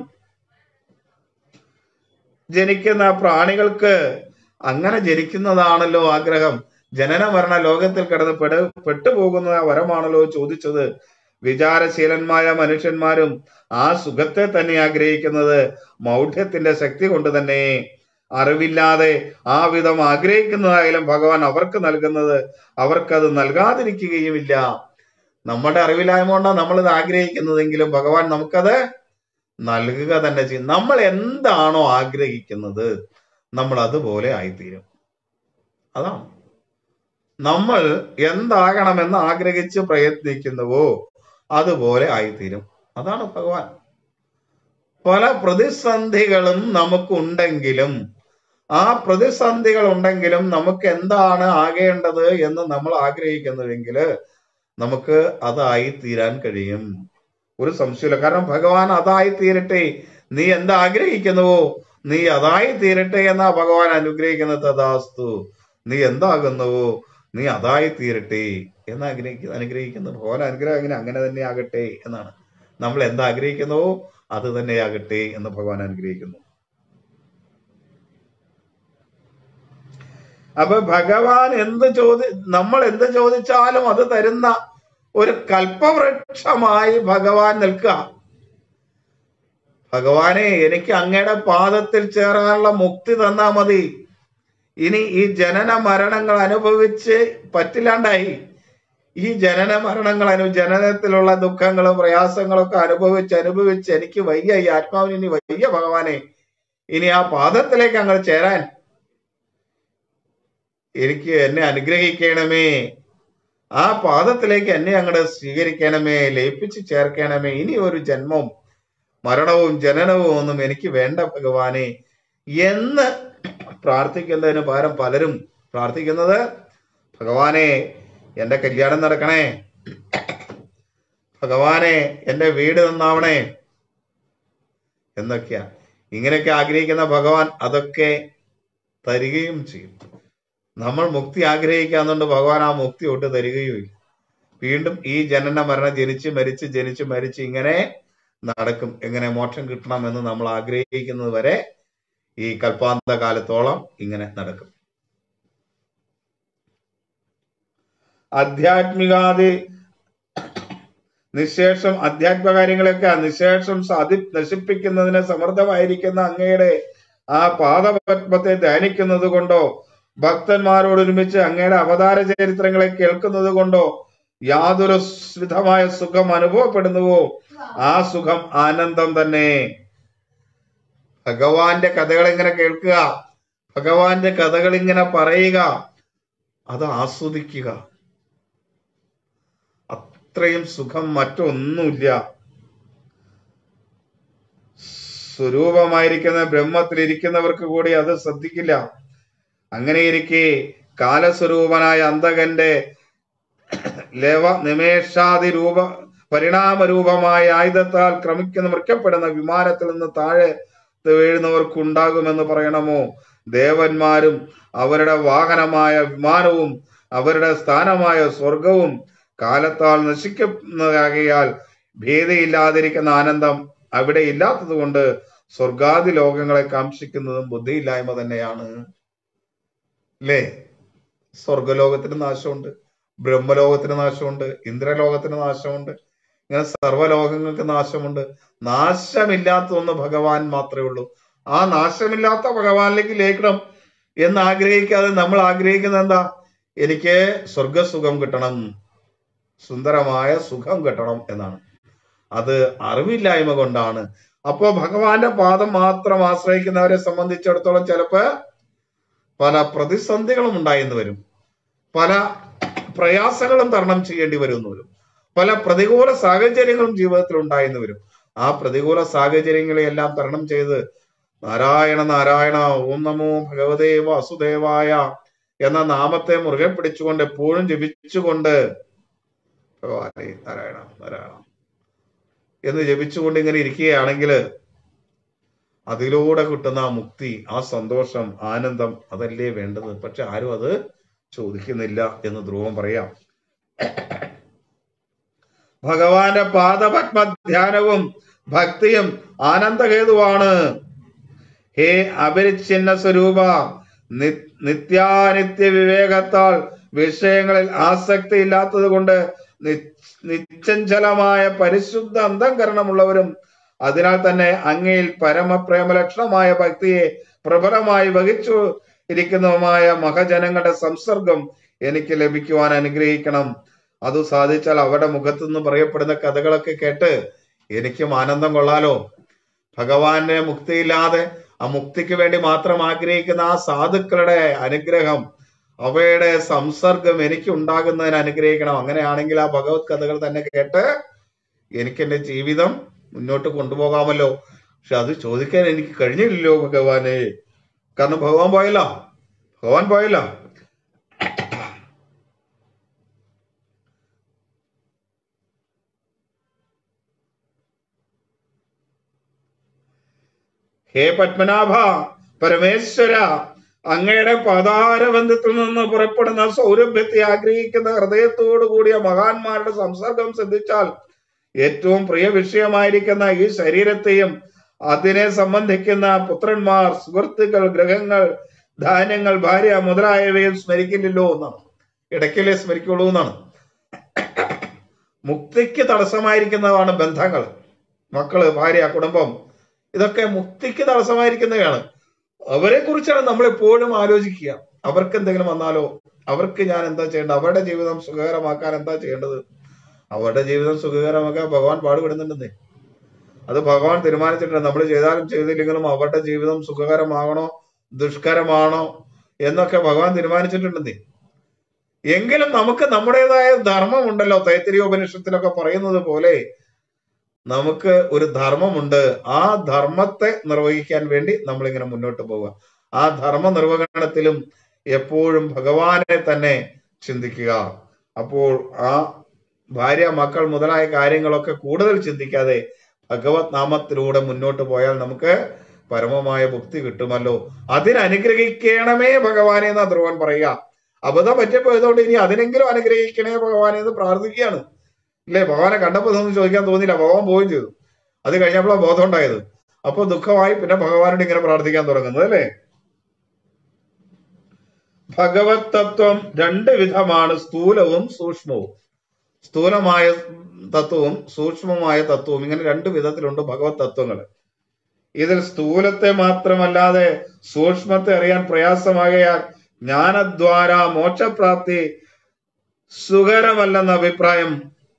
ജനിക്കുന്ന പ്രാണികൾക്ക് അങ്ങനെ ജനിക്കുന്നതാണല്ലോ ആഗ്രഹം ജനന മരണ ലോകത്തിൽ കിടന്ന് പെട പെട്ടുപോകുന്ന ആ വരമാണല്ലോ ചോദിച്ചത് വിചാരശീലന്മായ മനുഷ്യന്മാരും ആ സുഖത്തെ തന്നെ ആഗ്രഹിക്കുന്നത് മൗഢ്യത്തിന്റെ ശക്തി കൊണ്ട് തന്നെ അറിവില്ലാതെ ആ വിധം ആഗ്രഹിക്കുന്നതായാലും ഭഗവാൻ അവർക്ക് നൽകുന്നത് അവർക്കത് നൽകാതിരിക്കുകയുമില്ല നമ്മുടെ അറിവില്ലായ്മ കൊണ്ടാണ് നമ്മൾ ഇത് ആഗ്രഹിക്കുന്നതെങ്കിലും ഭഗവാൻ നമുക്കത് നൽകുക തന്നെ ചെയ്യും നമ്മൾ എന്താണോ ആഗ്രഹിക്കുന്നത് നമ്മൾ അതുപോലെ ആയിത്തീരും അതാണ് നമ്മൾ എന്താകണമെന്ന് ആഗ്രഹിച്ച് പ്രയത്നിക്കുന്നുവോ അതുപോലെ ആയിത്തീരും അതാണ് ഭഗവാൻ പല പ്രതിസന്ധികളും നമുക്കുണ്ടെങ്കിലും ആ പ്രതിസന്ധികൾ ഉണ്ടെങ്കിലും നമുക്ക് എന്താണ് ആകേണ്ടത് എന്ന് നമ്മൾ ആഗ്രഹിക്കുന്നുവെങ്കിൽ നമുക്ക് അതായി തീരാൻ കഴിയും ഒരു സംശയമില്ല കാരണം ഭഗവാൻ അതായി തീരട്ടെ നീ എന്താ ആഗ്രഹിക്കുന്നുവോ നീ അതായി തീരട്ടെ എന്നാ ഭഗവാൻ അനുഗ്രഹിക്കുന്നത് തഥാസ്തു നീ എന്താകുന്നുവോ നീ അതായി തീരട്ടെ എന്ന് ആഗ്രഹിക്കുന്ന അനുഗ്രഹിക്കുന്നു ഭഗവാൻ അനുഗ്രഹം അങ്ങനെ അങ്ങനെ തന്നെ ആകട്ടെ എന്നാണ് നമ്മൾ എന്താ ആഗ്രഹിക്കുന്നുവോ അത് തന്നെയാകട്ടെ എന്ന് ഭഗവാൻ അനുഗ്രഹിക്കുന്നു അപ്പൊ ഭഗവാൻ എന്ത് ചോദി നമ്മൾ എന്ത് ചോദിച്ചാലും അത് തരുന്ന ഒരു കൽപ്പവൃക്ഷമായി ഭഗവാൻ നിൽക്കുക ഭഗവാനെ എനിക്ക് അങ്ങയുടെ പാദത്തിൽ ചേരാനുള്ള മുക്തി തന്നാ മതി ഇനി ഈ ജനന മരണങ്ങൾ അനുഭവിച്ച് പറ്റില്ലാണ്ടായി ഈ ജനന മരണങ്ങൾ അനു ജനനത്തിലുള്ള ദുഃഖങ്ങളും പ്രയാസങ്ങളും ഒക്കെ അനുഭവിച്ച് അനുഭവിച്ച് എനിക്ക് വയ്യ ഈ ആത്മാവിന് ഇനി വയ്യ ഭഗവാനെ ഇനി ആ പാദത്തിലേക്ക് അങ്ങ് ചേരാൻ എനിക്ക് എന്നെ അനുഗ്രഹിക്കണമേ ആ പാദത്തിലേക്ക് എന്നെ അങ്ങോട്ട് സ്വീകരിക്കണമേ ലയിപ്പിച്ച് ചേർക്കണമേ ഇനി ഒരു ജന്മവും മരണവും ജനനവും ഒന്നും എനിക്ക് വേണ്ട ഭഗവാനെ എന്ന് പ്രാർത്ഥിക്കുന്നതിന് പകരം പലരും പ്രാർത്ഥിക്കുന്നത് ഭഗവാനെ എന്റെ കല്യാണം നടക്കണേ ഭഗവാനെ എന്റെ വീട് നന്നാവണേ എന്നൊക്കെയാ ഇങ്ങനെയൊക്കെ ആഗ്രഹിക്കുന്ന ഭഗവാൻ അതൊക്കെ തരികയും ചെയ്യും നമ്മൾ മുക്തി ആഗ്രഹിക്കാന്നുകൊണ്ട് ഭഗവാൻ ആ മുക്തി ഒട്ട് തരികയുമില്ല വീണ്ടും ഈ ജനന മരണം ജനിച്ച് മരിച്ച് ജനിച്ച് മരിച്ച് ഇങ്ങനെ നടക്കും എങ്ങനെ മോക്ഷം കിട്ടണമെന്ന് നമ്മൾ ആഗ്രഹിക്കുന്നത് വരെ ഈ കൽപ്പാന്ത കാലത്തോളം ഇങ്ങനെ നടക്കും ആധ്യാത്മികാദി നിശേഷം അധ്യാത്മ കാര്യങ്ങളൊക്കെ നിശേഷം സാധി നശിപ്പിക്കുന്നതിന് സമർത്ഥമായിരിക്കുന്ന അങ്ങയുടെ ആ പാദപത്മത്തെ ധ്യാനിക്കുന്നത് കൊണ്ടോ ഭക്തന്മാരോട് ഒരുമിച്ച് അങ്ങയുടെ അവതാര ചരിത്രങ്ങളെ കേൾക്കുന്നത് കൊണ്ടോ യാതൊരു വിധമായ സുഖം അനുഭവപ്പെടുന്നുവോ ആ സുഖം ആനന്ദം തന്നെ ഭഗവാന്റെ കഥകൾ ഇങ്ങനെ കേൾക്കുക ഭഗവാന്റെ കഥകൾ ഇങ്ങനെ പറയുക അത് ആസ്വദിക്കുക അത്രയും സുഖം മറ്റൊന്നുമില്ല സ്വരൂപമായിരിക്കുന്ന ബ്രഹ്മത്തിൽ ഇരിക്കുന്നവർക്ക് കൂടി അത് ശ്രദ്ധിക്കില്ല അങ്ങനെ ഇരിക്കെ കാലസ്വരൂപനായ അന്തകന്റെ ലവ നിമേഷാദി രൂപ പരിണാമരൂപമായ ആയുധത്താൽ ക്രമിക്കുന്ന മുറിക്കപ്പെടുന്ന വിമാനത്തിൽ നിന്ന് താഴെ വീഴുന്നവർക്കുണ്ടാകുമെന്ന് പറയണമോ ദേവന്മാരും അവരുടെ വാഹനമായ വിമാനവും അവരുടെ സ്ഥാനമായ സ്വർഗവും കാലത്താൽ നശിക്കുന്നതാകിയാൽ ഭേദയില്ലാതിരിക്കുന്ന ആനന്ദം അവിടെ ഇല്ലാത്തത് കൊണ്ട് സ്വർഗാദി ലോകങ്ങളെ കാംക്ഷിക്കുന്നതും ബുദ്ധിയില്ലായ്മ തന്നെയാണ് അല്ലേ സ്വർഗലോകത്തിന് നാശമുണ്ട് ബ്രഹ്മലോകത്തിന് നാശമുണ്ട് ഇന്ദ്രലോകത്തിന് നാശമുണ്ട് ഇങ്ങനെ സർവ്വലോകങ്ങൾക്ക് നാശമുണ്ട് നാശമില്ലാത്ത ഒന്ന് ഭഗവാൻ മാത്രമേ ഉള്ളൂ ആ നാശമില്ലാത്ത ഭഗവാനിലേക്ക് ലേക്കണം എന്ന് ആഗ്രഹിക്കാതെ നമ്മൾ ആഗ്രഹിക്കുന്നത് എന്താ എനിക്ക് സ്വർഗസുഖം കിട്ടണം സുന്ദരമായ സുഖം കിട്ടണം എന്നാണ് അത് അറിവില്ലായ്മ കൊണ്ടാണ് അപ്പോ ഭഗവാന്റെ പാദം മാത്രം ആശ്രയിക്കുന്നവരെ സംബന്ധിച്ചിടത്തോളം ചിലപ്പോ പല പ്രതിസന്ധികളും ഉണ്ടായെന്ന് വരും പല പ്രയാസങ്ങളും തരണം ചെയ്യേണ്ടി വരുമെന്ന് വരും പല പ്രതികൂല സാഹചര്യങ്ങളും ജീവിതത്തിൽ ഉണ്ടായെന്ന് വരും ആ പ്രതികൂല സാഹചര്യങ്ങളെയെല്ലാം തരണം ചെയ്ത് നാരായണ നാരായണ ഓം നമോ ഭഗവതേ വാസുദേവായ എന്ന നാമത്തെ മുറുകെ പിടിച്ചുകൊണ്ട് എപ്പോഴും ജപിച്ചുകൊണ്ട് ഭഗവാനെ നാരായണ നാരായണ എന്ന് ജപിച്ചുകൊണ്ട് ഇങ്ങനെ ഇരിക്കുകയാണെങ്കിൽ അതിലൂടെ കിട്ടുന്ന ആ മുക്തി ആ സന്തോഷം ആനന്ദം അതല്ലേ വേണ്ടത് പക്ഷെ ആരും അത് ചോദിക്കുന്നില്ല എന്ന് ധ്രുവം പറയാം ഭഗവാന്റെ പാദപത്മ ധ്യാനവും ഭക്തിയും ആനന്ദഹേതുവാണ് ഹേ അപരിച്ഛിന്ന സ്വരൂപ നി- നിത്യാനിത്യ വിവേകത്താൽ വിഷയങ്ങളിൽ ആസക്തി ഇല്ലാത്തത് കൊണ്ട് നി- നിശ്ചഞ്ചലമായ പരിശുദ്ധ അന്തംകരണമുള്ളവരും അതിനാൽ തന്നെ അങ്ങയിൽ പരമപ്രേമലക്ഷണമായ ഭക്തിയെ പ്രബലമായി വഹിച്ചു ഇരിക്കുന്നതുമായ മഹജനങ്ങളുടെ സംസർഗം എനിക്ക് ലഭിക്കുവാൻ അനുഗ്രഹിക്കണം അത് സാധിച്ചാൽ അവരുടെ മുഖത്തു നിന്ന് പറയപ്പെടുന്ന കഥകളൊക്കെ കേട്ട് എനിക്കും ആനന്ദം കൊള്ളാലോ ഭഗവാന്റെ മുക്തിയില്ലാതെ ആ മുക്തിക്ക് വേണ്ടി മാത്രം ആഗ്രഹിക്കുന്ന ആ സാധുക്കളുടെ അനുഗ്രഹം അവയുടെ സംസർഗം എനിക്ക് ഉണ്ടാകുന്നതിന് അനുഗ്രഹിക്കണം അങ്ങനെയാണെങ്കിൽ ആ ഭഗവത് കഥകൾ തന്നെ കേട്ട് എനിക്ക് എന്റെ ജീവിതം മുന്നോട്ട് കൊണ്ടുപോകാമല്ലോ പക്ഷെ അത് ചോദിക്കാൻ എനിക്ക് കഴിഞ്ഞില്ലല്ലോ ഭഗവാനെ കാരണം ഭഗവാൻ പോയല്ല ഭഗവാൻ പോയല്ല ഹേ പത്മനാഭ പരമേശ്വര അങ്ങയുടെ പതാരബന്ധത്തിൽ നിന്ന് പുറപ്പെടുന്ന സൗരഭ്യത്തെ ആഗ്രഹിക്കുന്ന ഹൃദയത്തോടു കൂടിയ മഹാന്മാരുടെ സംസർഗം ശ്രദ്ധിച്ചാൽ ഏറ്റവും പ്രിയ വിഷയമായിരിക്കുന്ന ഈ ശരീരത്തെയും അതിനെ സംബന്ധിക്കുന്ന പുത്രന്മാർ സുഹൃത്തുക്കൾ ഗ്രഹങ്ങൾ ധാന്യങ്ങൾ ഭാര്യ മുതലായവയും സ്മരിക്കില്ലല്ലോ എന്നാണ് ഇടയ്ക്കല്ലേ സ്മരിക്കുള്ളൂ എന്നാണ് മുക്തിക്ക് തടസ്സമായിരിക്കുന്നതാണ് ബന്ധങ്ങൾ മക്കള് ഭാര്യ കുടുംബം ഇതൊക്കെ മുക്തിക്ക് തടസ്സമായിരിക്കുന്നവയാണ് അവരെ കുറിച്ചാണ് നമ്മൾ എപ്പോഴും ആലോചിക്കുക അവർക്ക് എന്തെങ്കിലും വന്നാലോ അവർക്ക് ഞാൻ എന്താ ചെയ്യേണ്ടത് അവരുടെ ജീവിതം സുഖകരമാക്കാൻ എന്താ ചെയ്യേണ്ടത് അവരുടെ ജീവിതം സുഖകരമാക്കാൻ ഭഗവാൻ പാടുപെടുന്നുണ്ടെന്നേ അത് ഭഗവാൻ തീരുമാനിച്ചിട്ടുണ്ട് നമ്മൾ ചെയ്താലും ചെയ്തില്ലെങ്കിലും അവരുടെ ജീവിതം സുഖകരമാകണോ ദുഷ്കരമാണോ എന്നൊക്കെ ഭഗവാൻ തീരുമാനിച്ചിട്ടുണ്ടെന്നേ എങ്കിലും നമുക്ക് നമ്മുടേതായ ധർമ്മമുണ്ടല്ലോ തൈത്തിരിയ ഉപനിഷത്തിലൊക്കെ പറയുന്നത് പോലെ നമുക്ക് ഒരു ധർമ്മമുണ്ട് ആ ധർമ്മത്തെ നിർവഹിക്കാൻ വേണ്ടി നമ്മൾ ഇങ്ങനെ മുന്നോട്ട് പോവുക ആ ധർമ്മ നിർവഹണത്തിലും എപ്പോഴും ഭഗവാനെ തന്നെ ചിന്തിക്കുക അപ്പോൾ ആ ഭാര്യ മക്കൾ മുതലായ കാര്യങ്ങളൊക്കെ കൂടുതൽ ചിന്തിക്കാതെ ഭഗവത് നാമത്തിലൂടെ മുന്നോട്ട് പോയാൽ നമുക്ക് പരമമായ മുക്തി കിട്ടുമല്ലോ അതിനനുഗ്രഹിക്കണമേ ഭഗവാനെ എന്നാ ധ്രുവൻ പറയുക അബദ്ധം പറ്റിയപ്പോയതുകൊണ്ട് ഇനി അതിനെങ്കിലും അനുഗ്രഹിക്കണേ ഭഗവാനെ എന്ന് പ്രാർത്ഥിക്കുകയാണ് ഇല്ലേ ഭഗവാനെ കണ്ടപ്പോ ഇതൊന്നും ചോദിക്കാൻ തോന്നിയില്ല ഭഗവാൻ പോവുകയും ചെയ്തു അത് കഴിഞ്ഞപ്പോഴാണ് ബോധം ഉണ്ടായത് അപ്പൊ ദുഃഖമായി പിന്നെ ഭഗവാനോട് ഇങ്ങനെ പ്രാർത്ഥിക്കാൻ തുടങ്ങുന്നത് അല്ലേ ഭഗവത് തത്വം രണ്ട് വിധമാണ് സ്ഥൂലവും സൂക്ഷ്മവും സ്ഥൂലമായ തത്വവും സൂക്ഷ്മമായ തത്വവും ഇങ്ങനെ രണ്ട് വിധത്തിലുണ്ട് ഭഗവത് തത്വങ്ങൾ ഇതിൽ സ്ഥൂലത്തെ മാത്രമല്ലാതെ സൂക്ഷ്മത്തെ അറിയാൻ പ്രയാസമാകയാൽ ജ്ഞാനദ്വാര മോക്ഷപ്രാപ്തി സുഖകരമല്ലെന്ന അഭിപ്രായം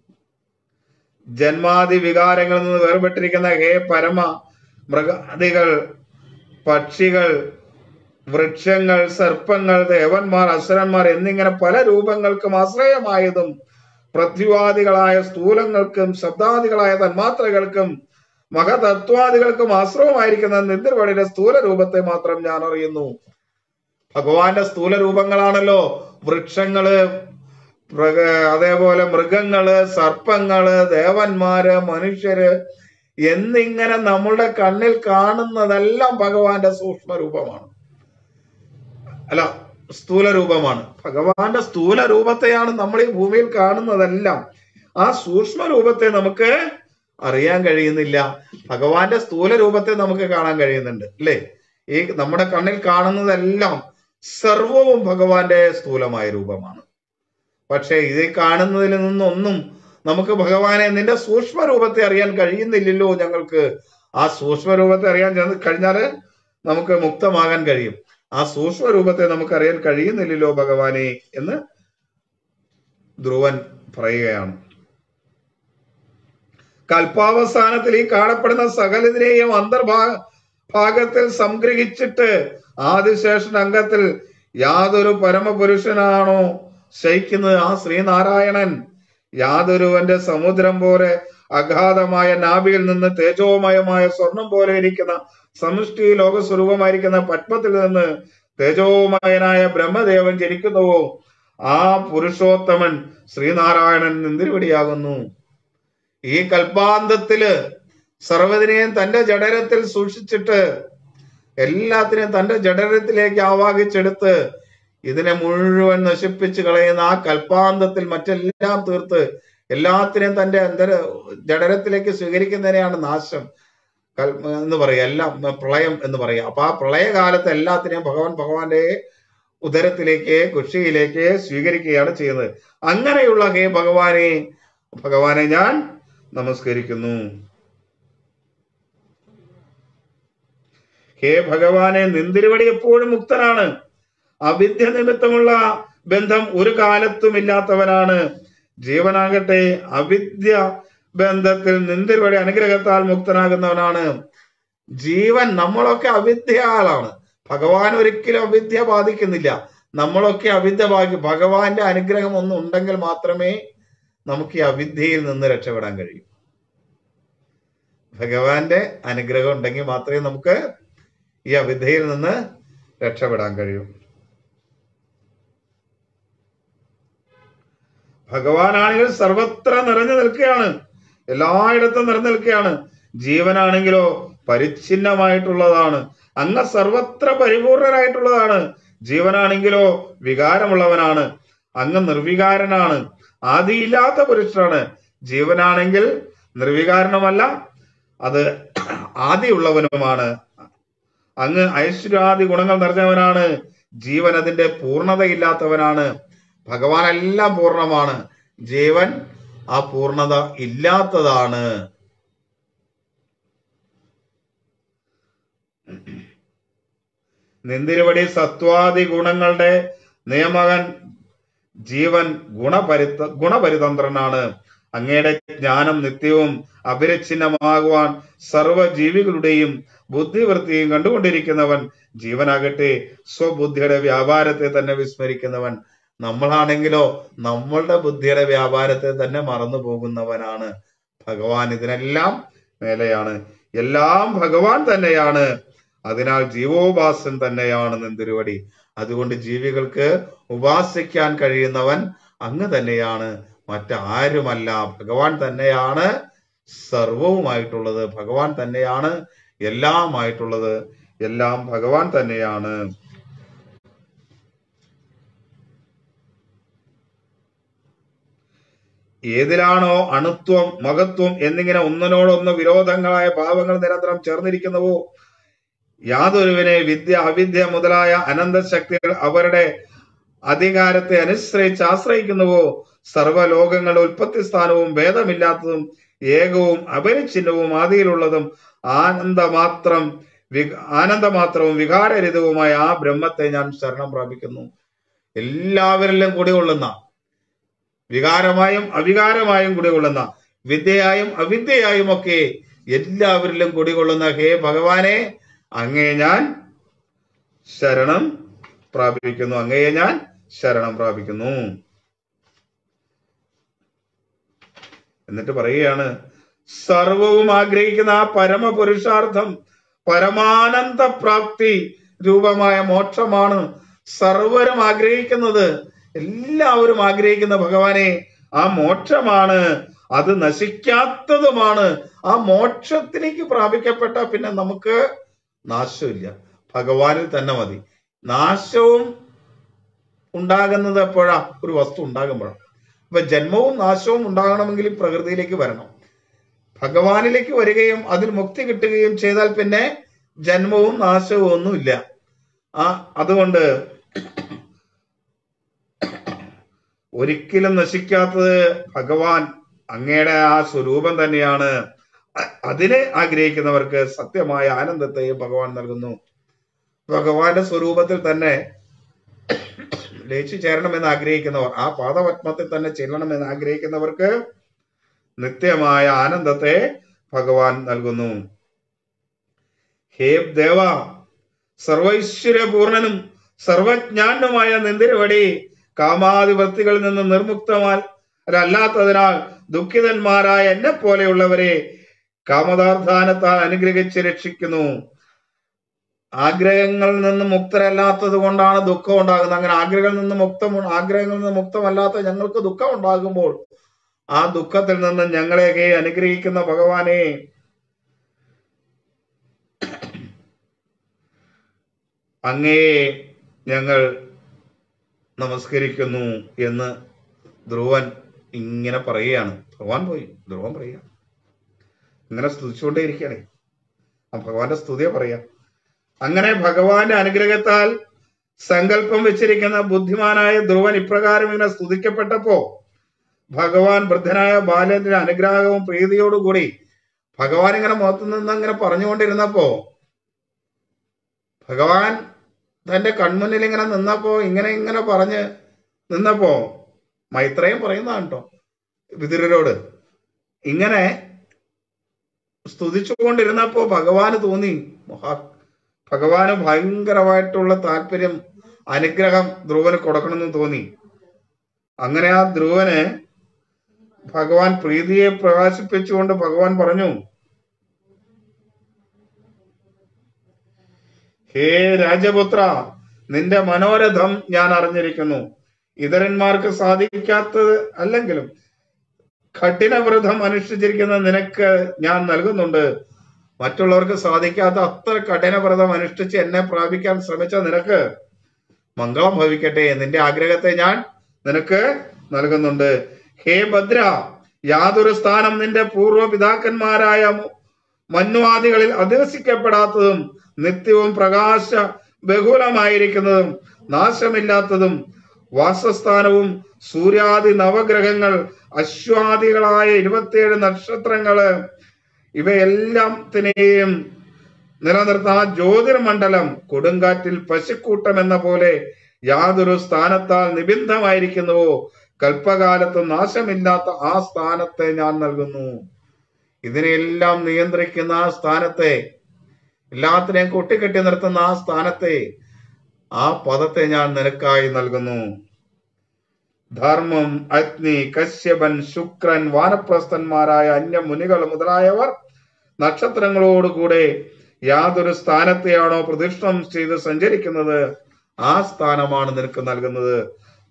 ജന്മാദി വികാരങ്ങളിൽ നിന്ന് വേർപെട്ടിരിക്കുന്ന ഹേ പരമ മൃഗാദികൾ പക്ഷികൾ വൃക്ഷങ്ങൾ സർപ്പങ്ങൾ ദേവന്മാർ അസുരന്മാർ എന്നിങ്ങനെ പല രൂപങ്ങൾക്കും ആശ്രയമായതും പൃഥ്വിവാദികളായ സ്ഥൂലങ്ങൾക്കും ശബ്ദാദികളായ തന്മാത്രകൾക്കും മഹതത്വാദികൾക്കും ആശ്രയമായിരിക്കുന്ന നിന്ദിർവടിയുടെ സ്ഥൂല രൂപത്തെ മാത്രം ഞാൻ അറിയുന്നു ഭഗവാന്റെ സ്ഥൂല രൂപങ്ങളാണല്ലോ വൃക്ഷങ്ങള് മൃഗ- അതേപോലെ മൃഗങ്ങള് സർപ്പങ്ങള് ദേവന്മാര് മനുഷ്യര് എന്നിങ്ങനെ നമ്മളുടെ കണ്ണിൽ കാണുന്നതെല്ലാം ഭഗവാന്റെ സൂക്ഷ്മ രൂപമാണ് അല്ല സ്ഥൂല രൂപമാണ് ഭഗവാന്റെ സ്ഥൂല രൂപത്തെയാണ് നമ്മൾ ഈ ഭൂമിയിൽ കാണുന്നതെല്ലാം ആ സൂക്ഷ്മ രൂപത്തെ നമുക്ക് അറിയാൻ കഴിയുന്നില്ല ഭഗവാന്റെ സ്ഥൂല രൂപത്തെ നമുക്ക് കാണാൻ കഴിയുന്നുണ്ട് അല്ലേ ഈ നമ്മുടെ കണ്ണിൽ കാണുന്നതെല്ലാം സർവവും ഭഗവാന്റെ സ്ഥൂലമായ രൂപമാണ് പക്ഷേ ഇത് കാണുന്നതിൽ നിന്നൊന്നും നമുക്ക് ഭഗവാനെ നിന്റെ സൂക്ഷ്മ രൂപത്തെ അറിയാൻ കഴിയുന്നില്ലല്ലോ ഞങ്ങൾക്ക് ആ സൂക്ഷ്മ രൂപത്തെ അറിയാൻ ചെന്ന് കഴിഞ്ഞാല് നമുക്ക് മുക്തമാകാൻ കഴിയും ആ സൂക്ഷ്മ രൂപത്തെ നമുക്ക് അറിയാൻ കഴിയുന്നില്ലല്ലോ ഭഗവാനെ എന്ന് ധ്രുവൻ പറയുകയാണ് കൽപ്പാവസാനത്തിൽ ഈ കാണപ്പെടുന്ന സകലതിനെയും അന്തർഭാഗ ഭാഗത്തിൽ സംഗ്രഹിച്ചിട്ട് ആദിശേഷൻ അംഗത്തിൽ യാതൊരു പരമപുരുഷനാണോ ശയിക്കുന്നത് ആ ശ്രീനാരായണൻ യാതൊരുവന്റെ സമുദ്രം പോലെ അഗാധമായ നാഭിയിൽ നിന്ന് തേജോമയമായ സ്വർണം പോലെ ഇരിക്കുന്ന സമുഷ്ടി ലോകസ്വരൂപമായിരിക്കുന്ന പത്മത്തിൽ നിന്ന് തേജോമയനായ ബ്രഹ്മദേവൻ ജനിക്കുന്നുവോ ആ പുരുഷോത്തമൻ ശ്രീനാരായണൻ നിന്തിരുവടിയാകുന്നു ഈ കൽപ്പാന്തത്തില് സർവ്വതിനെയും തന്റെ ജഡരത്തിൽ സൂക്ഷിച്ചിട്ട് എല്ലാത്തിനെയും തന്റെ ജഡരത്തിലേക്ക് ആവാഹിച്ചെടുത്ത് ഇതിനെ മുഴുവൻ നശിപ്പിച്ച് കളയുന്ന ആ കൽപ്പാന്തത്തിൽ മറ്റെല്ലാം തീർത്ത് എല്ലാത്തിനെയും തന്റെ അന്തര ജഡരത്തിലേക്ക് സ്വീകരിക്കുന്നതിനെയാണ് നാശം കൽ എന്ന് പറയുക എല്ലാം പ്രളയം എന്ന് പറയുക അപ്പൊ ആ പ്രളയകാലത്ത് എല്ലാത്തിനെയും ഭഗവാൻ ഭഗവാന്റെ ഉദരത്തിലേക്ക് കുഷിയിലേക്ക് സ്വീകരിക്കുകയാണ് ചെയ്യുന്നത് അങ്ങനെയുള്ള ഹേ ഭഗവാനെ ഭഗവാനെ ഞാൻ നമസ്കരിക്കുന്നു ഹേ ഭഗവാനെ നിന്തിരുവടി എപ്പോഴും മുക്തനാണ് അവിദ്യ നിമിത്തമുള്ള ബന്ധം ഒരു കാലത്തും ഇല്ലാത്തവനാണ് ജീവനാകട്ടെ അവിദ്യ ബന്ധത്തിൽ നിന്തിരുവടി അനുഗ്രഹത്താൽ മുക്തനാകുന്നവനാണ് ജീവൻ നമ്മളൊക്കെ അവിദ്യയാളാണ് ഭഗവാൻ ഒരിക്കലും അവിദ്യ ബാധിക്കുന്നില്ല നമ്മളൊക്കെ അവിദ്യ ബാധി ഭഗവാന്റെ അനുഗ്രഹം ഒന്നും ഉണ്ടെങ്കിൽ മാത്രമേ നമുക്ക് ഈ അവിദ്യയിൽ നിന്ന് രക്ഷപ്പെടാൻ കഴിയൂ ഭഗവാന്റെ അനുഗ്രഹം ഉണ്ടെങ്കിൽ മാത്രമേ നമുക്ക് ഈ അവിദ്യയിൽ നിന്ന് രക്ഷപ്പെടാൻ കഴിയൂ ഭഗവാനാണെങ്കിൽ സർവത്ര നിറഞ്ഞു നിൽക്കുകയാണ് എല്ലായിടത്തും നിറഞ്ഞു നിൽക്കുകയാണ് ജീവനാണെങ്കിലോ പരിച്ഛിന്നമായിട്ടുള്ളതാണ് അങ്ങ് സർവത്ര പരിപൂർണനായിട്ടുള്ളതാണ് ജീവനാണെങ്കിലോ വികാരമുള്ളവനാണ് അങ്ങ് നിർവികാരനാണ് ആദിയില്ലാത്ത പുരുഷനാണ് ജീവനാണെങ്കിൽ നിർവികാരണമല്ല അത് ആദിയുള്ളവനുമാണ് അങ്ങ് ഐശ്വര്യാദി ഗുണങ്ങൾ നിറഞ്ഞവനാണ് ജീവൻ അതിന്റെ പൂർണ്ണതയില്ലാത്തവനാണ് ഭഗവാൻ എല്ലാം പൂർണ്ണമാണ് ജീവൻ ആ പൂർണ്ണത ഇല്ലാത്തതാണ് നിന്തിരുവടി സത്വാദി ഗുണങ്ങളുടെ നിയമകൻ ജീവൻ ഗുണപരിത ഗുണപരിതന്ത്രനാണ് അങ്ങയുടെ ജ്ഞാനം നിത്യവും അഭിരച്ഛിന്നമാകുവാൻ സർവ്വജീവികളുടെയും ബുദ്ധിവൃത്തിയും കണ്ടുകൊണ്ടിരിക്കുന്നവൻ ജീവനാകട്ടെ സ്വബുദ്ധിയുടെ വ്യാപാരത്തെ തന്നെ വിസ്മരിക്കുന്നവൻ നമ്മളാണെങ്കിലോ നമ്മളുടെ ബുദ്ധിയുടെ വ്യാപാരത്തെ തന്നെ മറന്നു പോകുന്നവനാണ് ഭഗവാൻ ഇതിനെല്ലാം മേലെയാണ് എല്ലാം ഭഗവാൻ തന്നെയാണ് അതിനാൽ ജീവോപാസൻ തന്നെയാണ് നിന്തിരുവടി അതുകൊണ്ട് ജീവികൾക്ക് ഉപാസിക്കാൻ കഴിയുന്നവൻ അങ്ങ് തന്നെയാണ് മറ്റാരുമല്ല ഭഗവാൻ തന്നെയാണ് സർവവുമായിട്ടുള്ളത് ഭഗവാൻ തന്നെയാണ് എല്ലാമായിട്ടുള്ളത് എല്ലാം ഭഗവാൻ തന്നെയാണ് ഏതിലാണോ അണുത്വം മഹത്വം എന്നിങ്ങനെ ഒന്നിനോടൊന്ന് വിരോധങ്ങളായ ഭാവങ്ങൾ നിരന്തരം ചേർന്നിരിക്കുന്നുവോ യാതൊരുവിനെ വിദ്യ അവിദ്യ മുതലായ അനന്തശക്തികൾ അവരുടെ അധികാരത്തെ അനുശ്രയിച്ച് ആശ്രയിക്കുന്നുവോ സർവ്വലോകങ്ങളുടെ ഉൽപ്പത്തി സ്ഥാനവും ഭേദമില്ലാത്തതും ഏകവും അപരിച്ഛിന്നവും ആദിയിലുള്ളതും ആനന്ദമാത്രം വി- ആനന്ദമാത്രവും വികാരരഹിതവുമായ ആ ബ്രഹ്മത്തെ ഞാൻ ശരണം പ്രാപിക്കുന്നു എല്ലാവരിലും കുടികൊള്ളുന്ന വികാരമായും അവികാരമായും കുടികൊള്ളുന്ന വിദ്യയായും അവിദ്യയായും ഒക്കെ എല്ലാവരിലും കുടികൊള്ളുന്ന ഹേ ഭഗവാനെ അങ്ങേ ഞാൻ ശരണം പ്രാപിക്കുന്നു അങ്ങയെ ഞാൻ ശരണം പ്രാപിക്കുന്നു എന്നിട്ട് പറയുകയാണ് സർവവും ആഗ്രഹിക്കുന്ന ആ പരമപുരുഷാർത്ഥം പരമാനന്ദ പ്രാപ്തി രൂപമായ മോക്ഷമാണ് സർവരും ആഗ്രഹിക്കുന്നത് എല്ലാവരും ആഗ്രഹിക്കുന്ന ഭഗവാനെ ആ മോക്ഷമാണ് അത് നശിക്കാത്തതുമാണ് ആ മോക്ഷത്തിലേക്ക് പ്രാപിക്കപ്പെട്ട പിന്നെ നമുക്ക് നാശമില്ല ഭഗവാനിൽ തന്നെ മതി നാശവും ഉണ്ടാകുന്നത് എപ്പോഴാ ഒരു വസ്തു ഉണ്ടാകുമ്പോഴാണ് അപ്പൊ ജന്മവും നാശവും ഉണ്ടാകണമെങ്കിൽ ഈ പ്രകൃതിയിലേക്ക് വരണം ഭഗവാനിലേക്ക് വരികയും അതിൽ മുക്തി കിട്ടുകയും ചെയ്താൽ പിന്നെ ജന്മവും നാശവും ഒന്നുമില്ല ആ അതുകൊണ്ട് ഒരിക്കലും നശിക്കാത്തത് ഭഗവാൻ അങ്ങയുടെ ആ സ്വരൂപം തന്നെയാണ് അ- അതിനെ ആഗ്രഹിക്കുന്നവർക്ക് സത്യമായ ആനന്ദത്തെ ഭഗവാൻ നൽകുന്നു ഭഗവാന്റെ സ്വരൂപത്തിൽ തന്നെ ലയിച്ചു ചേരണമെന്ന് ആഗ്രഹിക്കുന്നവർ ആ പാദപത്മത്തിൽ തന്നെ ചെല്ലണമെന്ന് ആഗ്രഹിക്കുന്നവർക്ക് നിത്യമായ ആനന്ദത്തെ ഭഗവാൻ നൽകുന്നു ഹേ ദേവ സർവൈശ്വര്യപൂർണനും സർവജ്ഞാനുമായ നിന്തിരുവടി കാമാധിപത്യങ്ങളിൽ നിന്ന് നിർമുക്തമാരല്ലാത്തതിനാൽ ദുഃഖിതന്മാരായ എന്നെ പോലെയുള്ളവരെ കാമദാർത്ഥാനത്താൽ അനുഗ്രഹിച്ച് രക്ഷിക്കുന്നു ആഗ്രഹങ്ങളിൽ നിന്ന് മുക്തരല്ലാത്തത് കൊണ്ടാണ് ദുഃഖം ഉണ്ടാകുന്നത് അങ്ങനെ ആഗ്രഹങ്ങളിൽ നിന്ന് മുക്തം ആഗ്രഹങ്ങളിൽ നിന്ന് മുക്തമല്ലാത്ത ഞങ്ങൾക്ക് ദുഃഖം ഉണ്ടാകുമ്പോൾ ആ ദുഃഖത്തിൽ നിന്ന് ഞങ്ങളെയൊക്കെ അനുഗ്രഹിക്കുന്ന ഭഗവാനെ അങ്ങയെ ഞങ്ങൾ നമസ്കരിക്കുന്നു എന്ന് ധ്രുവൻ ഇങ്ങനെ പറയുകയാണ് ഭഗവാൻ പോയി ധ്രുവൻ പറയുക ഇങ്ങനെ സ്തുതിച്ചുകൊണ്ടേ ഇരിക്കുകയാണ് ആ ഭഗവാന്റെ സ്തുതിയെ പറയാം അങ്ങനെ ഭഗവാന്റെ അനുഗ്രഹത്താൽ സങ്കല്പം വെച്ചിരിക്കുന്ന ബുദ്ധിമാനായ ധ്രുവൻ ഇപ്രകാരം ഇങ്ങനെ സ്തുതിക്കപ്പെട്ടപ്പോ ഭഗവാൻ വൃദ്ധനായ ബാലന്റെ അനുഗ്രഹവും പ്രീതിയോടുകൂടി ഭഗവാൻ ഇങ്ങനെ മുഖത്തു നിന്ന് ഇങ്ങനെ പറഞ്ഞുകൊണ്ടിരുന്നപ്പോ ഭഗവാൻ തന്റെ കൺമുന്നിൽ ഇങ്ങനെ നിന്നപ്പോ ഇങ്ങനെ ഇങ്ങനെ പറഞ്ഞ് നിന്നപ്പോ മൈത്രയും പറയുന്നതാണ് കേട്ടോ വിതുരരോട് ഇങ്ങനെ സ്തുതിച്ചുകൊണ്ടിരുന്നപ്പോ ഭഗവാന് തോന്നി മഹാ ഭഗവാന് ഭയങ്കരമായിട്ടുള്ള താല്പര്യം അനുഗ്രഹം ധ്രുവന് കൊടുക്കണമെന്ന് തോന്നി അങ്ങനെ ആ ധ്രുവന് ഭഗവാൻ പ്രീതിയെ പ്രകാശിപ്പിച്ചുകൊണ്ട് ഭഗവാൻ പറഞ്ഞു ഹേ രാജപുത്ര നിന്റെ മനോരഥം ഞാൻ അറിഞ്ഞിരിക്കുന്നു ഇതരന്മാർക്ക് സാധിക്കാത്തത് അല്ലെങ്കിലും കഠിനവ്രതം അനുഷ്ഠിച്ചിരിക്കുന്ന നിനക്ക് ഞാൻ നൽകുന്നുണ്ട് മറ്റുള്ളവർക്ക് സാധിക്കാത്ത അത്ര കഠിനവ്രതം അനുഷ്ഠിച്ച് എന്നെ പ്രാപിക്കാൻ ശ്രമിച്ച നിനക്ക് മംഗളം ഭവിക്കട്ടെ നിന്റെ ആഗ്രഹത്തെ ഞാൻ നിനക്ക് നൽകുന്നുണ്ട് ഹേ ഭദ്ര യാതൊരു സ്ഥാനം നിന്റെ പൂർവ്വ പിതാക്കന്മാരായ മു- മന്വാദികളിൽ അധിവസിക്കപ്പെടാത്തതും നിത്യവും പ്രകാശ ബഹുലമായിരിക്കുന്നതും നാശമില്ലാത്തതും വാസസ്ഥാനവും സൂര്യാദി നവഗ്രഹങ്ങൾ അശ്വാദികളായ ഇരുപത്തിയേഴ് നക്ഷത്രങ്ങള് ഇവയെല്ലാത്തിനെയും നിലനിർത്താൻ ജ്യോതിർമണ്ഡലം കൊടുങ്കാറ്റിൽ പശുക്കൂട്ടം എന്ന പോലെ യാതൊരു സ്ഥാനത്താൽ നിബിന്ധമായിരിക്കുന്നുവോ കൽപ്പകാലത്ത് നാശമില്ലാത്ത ആ സ്ഥാനത്തെ ഞാൻ നൽകുന്നു ഇതിനെല്ലാം നിയന്ത്രിക്കുന്ന ആ സ്ഥാനത്തെ എല്ലാത്തിനെയും കൊട്ടിക്കെട്ടി നിർത്തുന്ന ആ സ്ഥാനത്തെ ആ പദത്തെ ഞാൻ നിനക്കായി നൽകുന്നു ധർമ്മം അഗ്നി കശ്യപൻ ശുക്രൻ വാനപ്രസ്ഥന്മാരായ അന്യ മുനികൾ മുതലായവർ നക്ഷത്രങ്ങളോടുകൂടെ യാതൊരു സ്ഥാനത്തെയാണോ പ്രദക്ഷിണം ചെയ്ത് സഞ്ചരിക്കുന്നത് ആ സ്ഥാനമാണ് നിനക്ക് നൽകുന്നത്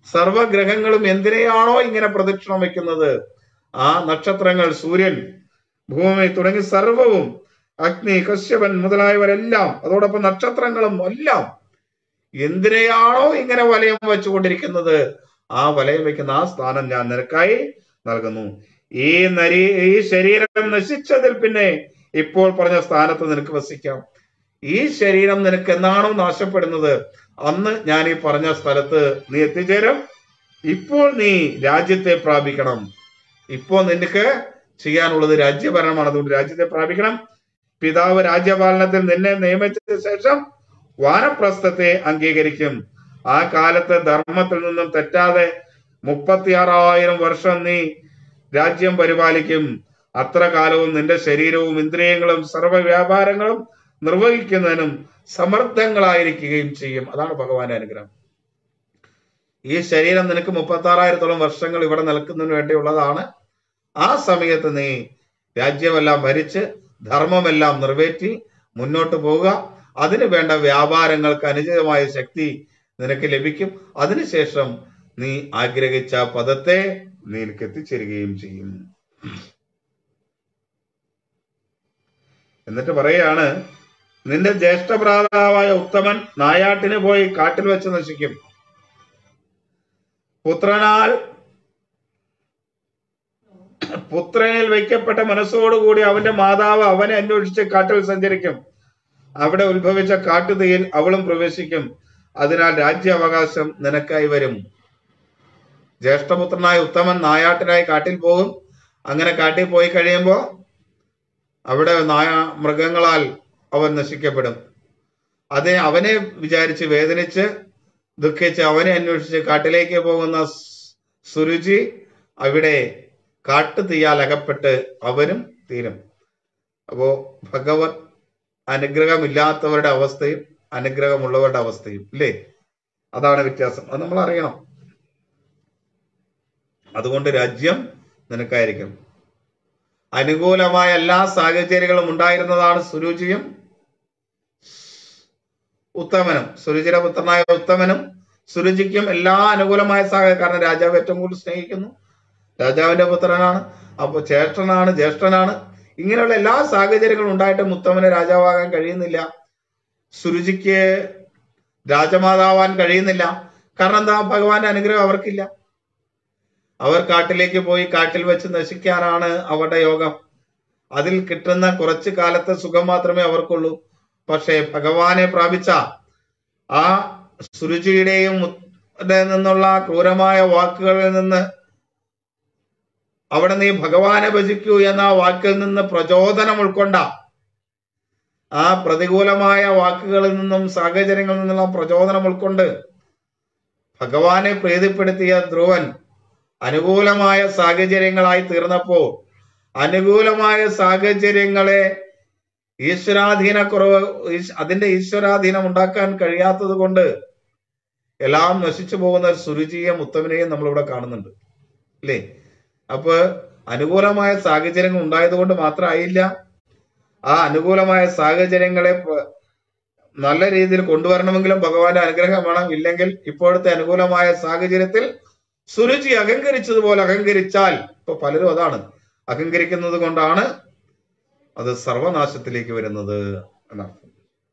സർവഗ്രഹങ്ങളും എന്തിനെയാണോ ഇങ്ങനെ പ്രദക്ഷിണം വെക്കുന്നത് ആ നക്ഷത്രങ്ങൾ സൂര്യൻ ഭൂമി തുടങ്ങി സർവവും അഗ്നി കശ്യപൻ മുതലായവരെല്ലാം അതോടൊപ്പം നക്ഷത്രങ്ങളും എല്ലാം എന്തിനെയാണോ ഇങ്ങനെ വലയം വെച്ചുകൊണ്ടിരിക്കുന്നത് ആ വലയം വെക്കുന്ന ആ സ്ഥാനം ഞാൻ നിനക്കായി നൽകുന്നു ഈ നരി ഈ ശരീരം നശിച്ചതിൽ പിന്നെ ഇപ്പോൾ പറഞ്ഞ സ്ഥാനത്ത് നിനക്ക് വസിക്കാം ഈ ശരീരം നിനക്ക് എന്നാണോ നാശപ്പെടുന്നത് അന്ന് ഞാൻ ഈ പറഞ്ഞ സ്ഥലത്ത് നീ എത്തിച്ചേരും ഇപ്പോൾ നീ രാജ്യത്തെ പ്രാപിക്കണം ഇപ്പോൾ നിനക്ക് ചെയ്യാനുള്ളത് രാജ്യഭരണമാണ് അതുകൊണ്ട് രാജ്യത്തെ പ്രാപിക്കണം പിതാവ് രാജ്യപാലനത്തിൽ നിന്നെ നിയമിച്ചതിന് ശേഷം വാനപ്രസ്ഥത്തെ അംഗീകരിക്കും ആ കാലത്ത് ധർമ്മത്തിൽ നിന്നും തെറ്റാതെ മുപ്പത്തിയാറായിരം വർഷം നീ രാജ്യം പരിപാലിക്കും അത്ര കാലവും നിന്റെ ശരീരവും ഇന്ദ്രിയങ്ങളും സർവ്വ വ്യാപാരങ്ങളും നിർവഹിക്കുന്നതിനും സമർത്ഥങ്ങളായിരിക്കുകയും ചെയ്യും അതാണ് ഭഗവാന്റെ അനുഗ്രഹം ഈ ശരീരം നിനക്ക് മുപ്പത്തി ആറായിരത്തോളം വർഷങ്ങൾ ഇവിടെ നിൽക്കുന്നതിന് വേണ്ടിയുള്ളതാണ് ആ സമയത്ത് നീ രാജ്യമെല്ലാം ഭരിച്ച് ധർമ്മമെല്ലാം നിറവേറ്റി മുന്നോട്ട് പോവുക അതിന് വേണ്ട വ്യാപാരങ്ങൾക്ക് അനുചിതമായ ശക്തി നിനക്ക് ലഭിക്കും അതിനുശേഷം നീ ആഗ്രഹിച്ച പദത്തെ നിനക്ക് എത്തിച്ചേരുകയും ചെയ്യും എന്നിട്ട് പറയാണ് നിന്റെ ജ്യേഷ്ഠഭ്രാതാവായ ഉത്തമൻ നായാട്ടിന് പോയി കാട്ടിൽ വെച്ച് നശിക്കും പുത്രനാൽ പുത്രനിൽ വയ്ക്കപ്പെട്ട മനസ്സോടുകൂടി അവന്റെ മാതാവ് അവനെ അന്വേഷിച്ച് കാട്ടിൽ സഞ്ചരിക്കും അവിടെ ഉത്ഭവിച്ച കാട്ടുതീയിൽ അവളും പ്രവേശിക്കും അതിനാൽ രാജ്യാവകാശം നിനക്കായി വരും ജ്യേഷ്ഠപുത്രനായ ഉത്തമൻ നായാട്ടിനായി കാട്ടിൽ പോകും അങ്ങനെ കാട്ടിൽ പോയി കഴിയുമ്പോൾ അവിടെ നായ മൃഗങ്ങളാൽ അവൻ നശിക്കപ്പെടും അതേ അവനെ വിചാരിച്ച് വേദനിച്ച് ദുഃഖിച്ച് അവനെ അന്വേഷിച്ച് കാട്ടിലേക്ക് പോകുന്ന സ് സുരുചി അവിടെ കാട്ടുതീയാൽ അകപ്പെട്ട് അവനും തീരും അപ്പോ ഭഗവത് അനുഗ്രഹമില്ലാത്തവരുടെ അവസ്ഥയും അനുഗ്രഹമുള്ളവരുടെ അവസ്ഥയും ഇല്ലേ അതാണ് വ്യത്യാസം അത് നമ്മൾ അറിയണം അതുകൊണ്ട് രാജ്യം നിനക്കായിരിക്കും അനുകൂലമായ എല്ലാ സാഹചര്യങ്ങളും ഉണ്ടായിരുന്നതാണ് സുരുചിയും ഉത്തമനും സുരുചിയുടെ പുത്രനായ ഉത്തമനും സുരുചിക്കും എല്ലാ അനുകൂലമായ സാഹചര്യം കാരണം രാജാവ് ഏറ്റവും കൂടുതൽ സ്നേഹിക്കുന്നു രാജാവിന്റെ പുത്രനാണ് അപ്പൊ ചേഷ്ടനാണ് ജ്യേഷ്ഠനാണ് ഇങ്ങനെയുള്ള എല്ലാ സാഹചര്യങ്ങളും ഉണ്ടായിട്ടും ഉത്തമന് രാജാവാകാൻ കഴിയുന്നില്ല സുരുചിക്ക് രാജമാതാവാൻ കഴിയുന്നില്ല കാരണം എന്താ ഭഗവാന്റെ അനുഗ്രഹം അവർക്കില്ല അവർ കാട്ടിലേക്ക് പോയി കാട്ടിൽ വെച്ച് നശിക്കാനാണ് അവരുടെ യോഗം അതിൽ കിട്ടുന്ന കുറച്ചു കാലത്തെ സുഖം മാത്രമേ അവർക്കുള്ളൂ പക്ഷേ ഭഗവാനെ പ്രാപിച്ച ആ സുരുചിയുടെയും മുത്തന്റെ നിന്നുള്ള ക്രൂരമായ വാക്കുകളിൽ നിന്ന് അവിടെ നീ ഭഗവാനെ ഭജിക്കൂ എന്ന വാക്കിൽ നിന്ന് പ്രചോദനം ഉൾക്കൊണ്ട ആ പ്രതികൂലമായ വാക്കുകളിൽ നിന്നും സാഹചര്യങ്ങളിൽ നിന്നുള്ള പ്രചോദനം ഉൾക്കൊണ്ട് ഭഗവാനെ പ്രീതിപ്പെടുത്തിയ ധ്രുവൻ അനുകൂലമായ സാഹചര്യങ്ങളായി തീർന്നപ്പോൾ അനുകൂലമായ സാഹചര്യങ്ങളെ ഈശ്വരാധീന കുറവ് ഈശ്- അതിന്റെ ഈശ്വരാധീനം ഉണ്ടാക്കാൻ കഴിയാത്തത് കൊണ്ട് എല്ലാം നശിച്ചു പോകുന്ന സുരുചിയെയും ഉത്തമനെയും നമ്മളിവിടെ കാണുന്നുണ്ട് അല്ലേ അപ്പൊ അനുകൂലമായ സാഹചര്യങ്ങൾ ഉണ്ടായത് കൊണ്ട് മാത്രമായില്ല ആ അനുകൂലമായ സാഹചര്യങ്ങളെ പ- നല്ല രീതിയിൽ കൊണ്ടുവരണമെങ്കിലും ഭഗവാന്റെ അനുഗ്രഹം വേണം ഇല്ലെങ്കിൽ ഇപ്പോഴത്തെ അനുകൂലമായ സാഹചര്യത്തിൽ സുരുചി അഹങ്കരിച്ചതുപോലെ അഹങ്കരിച്ചാൽ ഇപ്പൊ പലരും അതാണ് അഹങ്കരിക്കുന്നത് കൊണ്ടാണ് അത് സർവനാശത്തിലേക്ക് വരുന്നത് എന്നർത്ഥം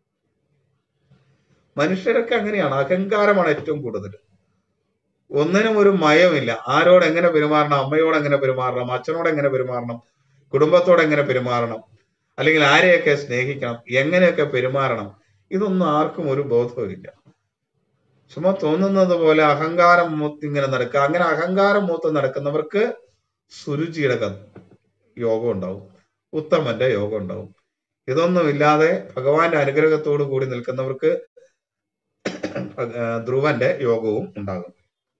മനുഷ്യരൊക്കെ അങ്ങനെയാണ് അഹങ്കാരമാണ് ഏറ്റവും കൂടുതൽ ഒന്നിനും ഒരു മയമില്ല ആരോട് എങ്ങനെ പെരുമാറണം അമ്മയോട് എങ്ങനെ പെരുമാറണം അച്ഛനോട് എങ്ങനെ പെരുമാറണം കുടുംബത്തോട് എങ്ങനെ പെരുമാറണം അല്ലെങ്കിൽ ആരെയൊക്കെ സ്നേഹിക്കണം എങ്ങനെയൊക്കെ പെരുമാറണം ഇതൊന്നും ആർക്കും ഒരു ബോധവുമില്ല ചുമ്മാ തോന്നുന്നത് പോലെ അഹങ്കാരം മൂത്ത് ഇങ്ങനെ നടക്കുക അങ്ങനെ അഹങ്കാരം മൂത്ത് നടക്കുന്നവർക്ക് സുരുചിയുടെ ക- യോഗം ഉണ്ടാവും ഉത്തമന്റെ യോഗം ഉണ്ടാവും ഇതൊന്നും ഇല്ലാതെ ഭഗവാന്റെ അനുഗ്രഹത്തോടു കൂടി നിൽക്കുന്നവർക്ക് ഭഗ- ആ, ധ്രുവന്റെ യോഗവും ഉണ്ടാകും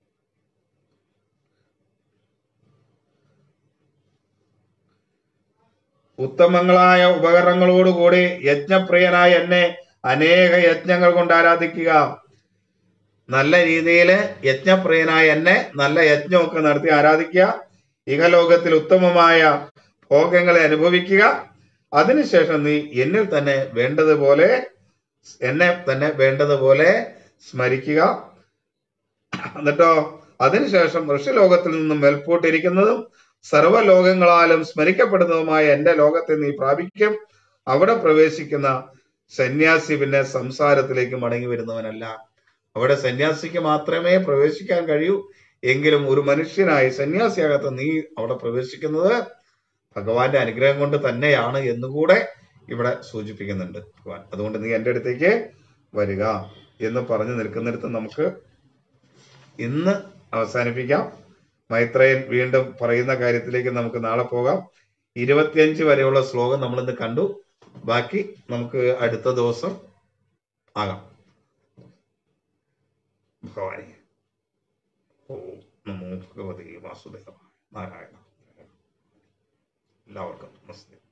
ഉത്തമങ്ങളായ ഉപകരണങ്ങളോടുകൂടി യജ്ഞപ്രിയനായ എന്നെ അനേക യജ്ഞങ്ങൾ കൊണ്ട് ആരാധിക്കുക നല്ല രീതിയിൽ യജ്ഞപ്രിയനായ എന്നെ നല്ല യജ്ഞമൊക്കെ നടത്തി ആരാധിക്കുക ഇഹലോകത്തിൽ ഉത്തമമായ ഭോഗങ്ങളെ അനുഭവിക്കുക അതിനുശേഷം നീ എന്നിൽ തന്നെ വേണ്ടതുപോലെ എന്നെ തന്നെ വേണ്ടതുപോലെ സ്മരിക്കുക എന്നിട്ടോ അതിനുശേഷം ഋഷിലോകത്തിൽ നിന്നും മേൽപോട്ടിരിക്കുന്നതും സർവ്വലോകങ്ങളാലും സ്മരിക്കപ്പെടുന്നതുമായ എന്റെ ലോകത്തെ നീ പ്രാപിക്കും അവിടെ പ്രവേശിക്കുന്ന സന്യാസി പിന്നെ സംസാരത്തിലേക്ക് മടങ്ങി വരുന്നവനല്ല അവിടെ സന്യാസിക്ക് മാത്രമേ പ്രവേശിക്കാൻ കഴിയൂ എങ്കിലും ഒരു മനുഷ്യനായി സന്യാസിയാകാത്ത നീ അവിടെ പ്രവേശിക്കുന്നത് ഭഗവാന്റെ അനുഗ്രഹം കൊണ്ട് തന്നെയാണ് എന്നുകൂടെ ഇവിടെ സൂചിപ്പിക്കുന്നുണ്ട് ഭഗവാൻ അതുകൊണ്ട് നീ എൻ്റെ അടുത്തേക്ക് വരിക എന്ന് പറഞ്ഞു നിൽക്കുന്നിടത്ത് നമുക്ക് ഇന്ന് അവസാനിപ്പിക്കാം മൈത്രേയൻ വീണ്ടും പറയുന്ന കാര്യത്തിലേക്ക് നമുക്ക് നാളെ പോകാം ഇരുപത്തിയഞ്ച് വരെയുള്ള ശ്ലോകം നമ്മൾ ഇന്ന് കണ്ടു ബാക്കി നമുക്ക് അടുത്ത ദിവസം ആകാം ഭഗവാനെ ഓം നമോ ഭഗവതി വാസുദേവ നാരായണ എല്ലാവർക്കും നമസ്തേ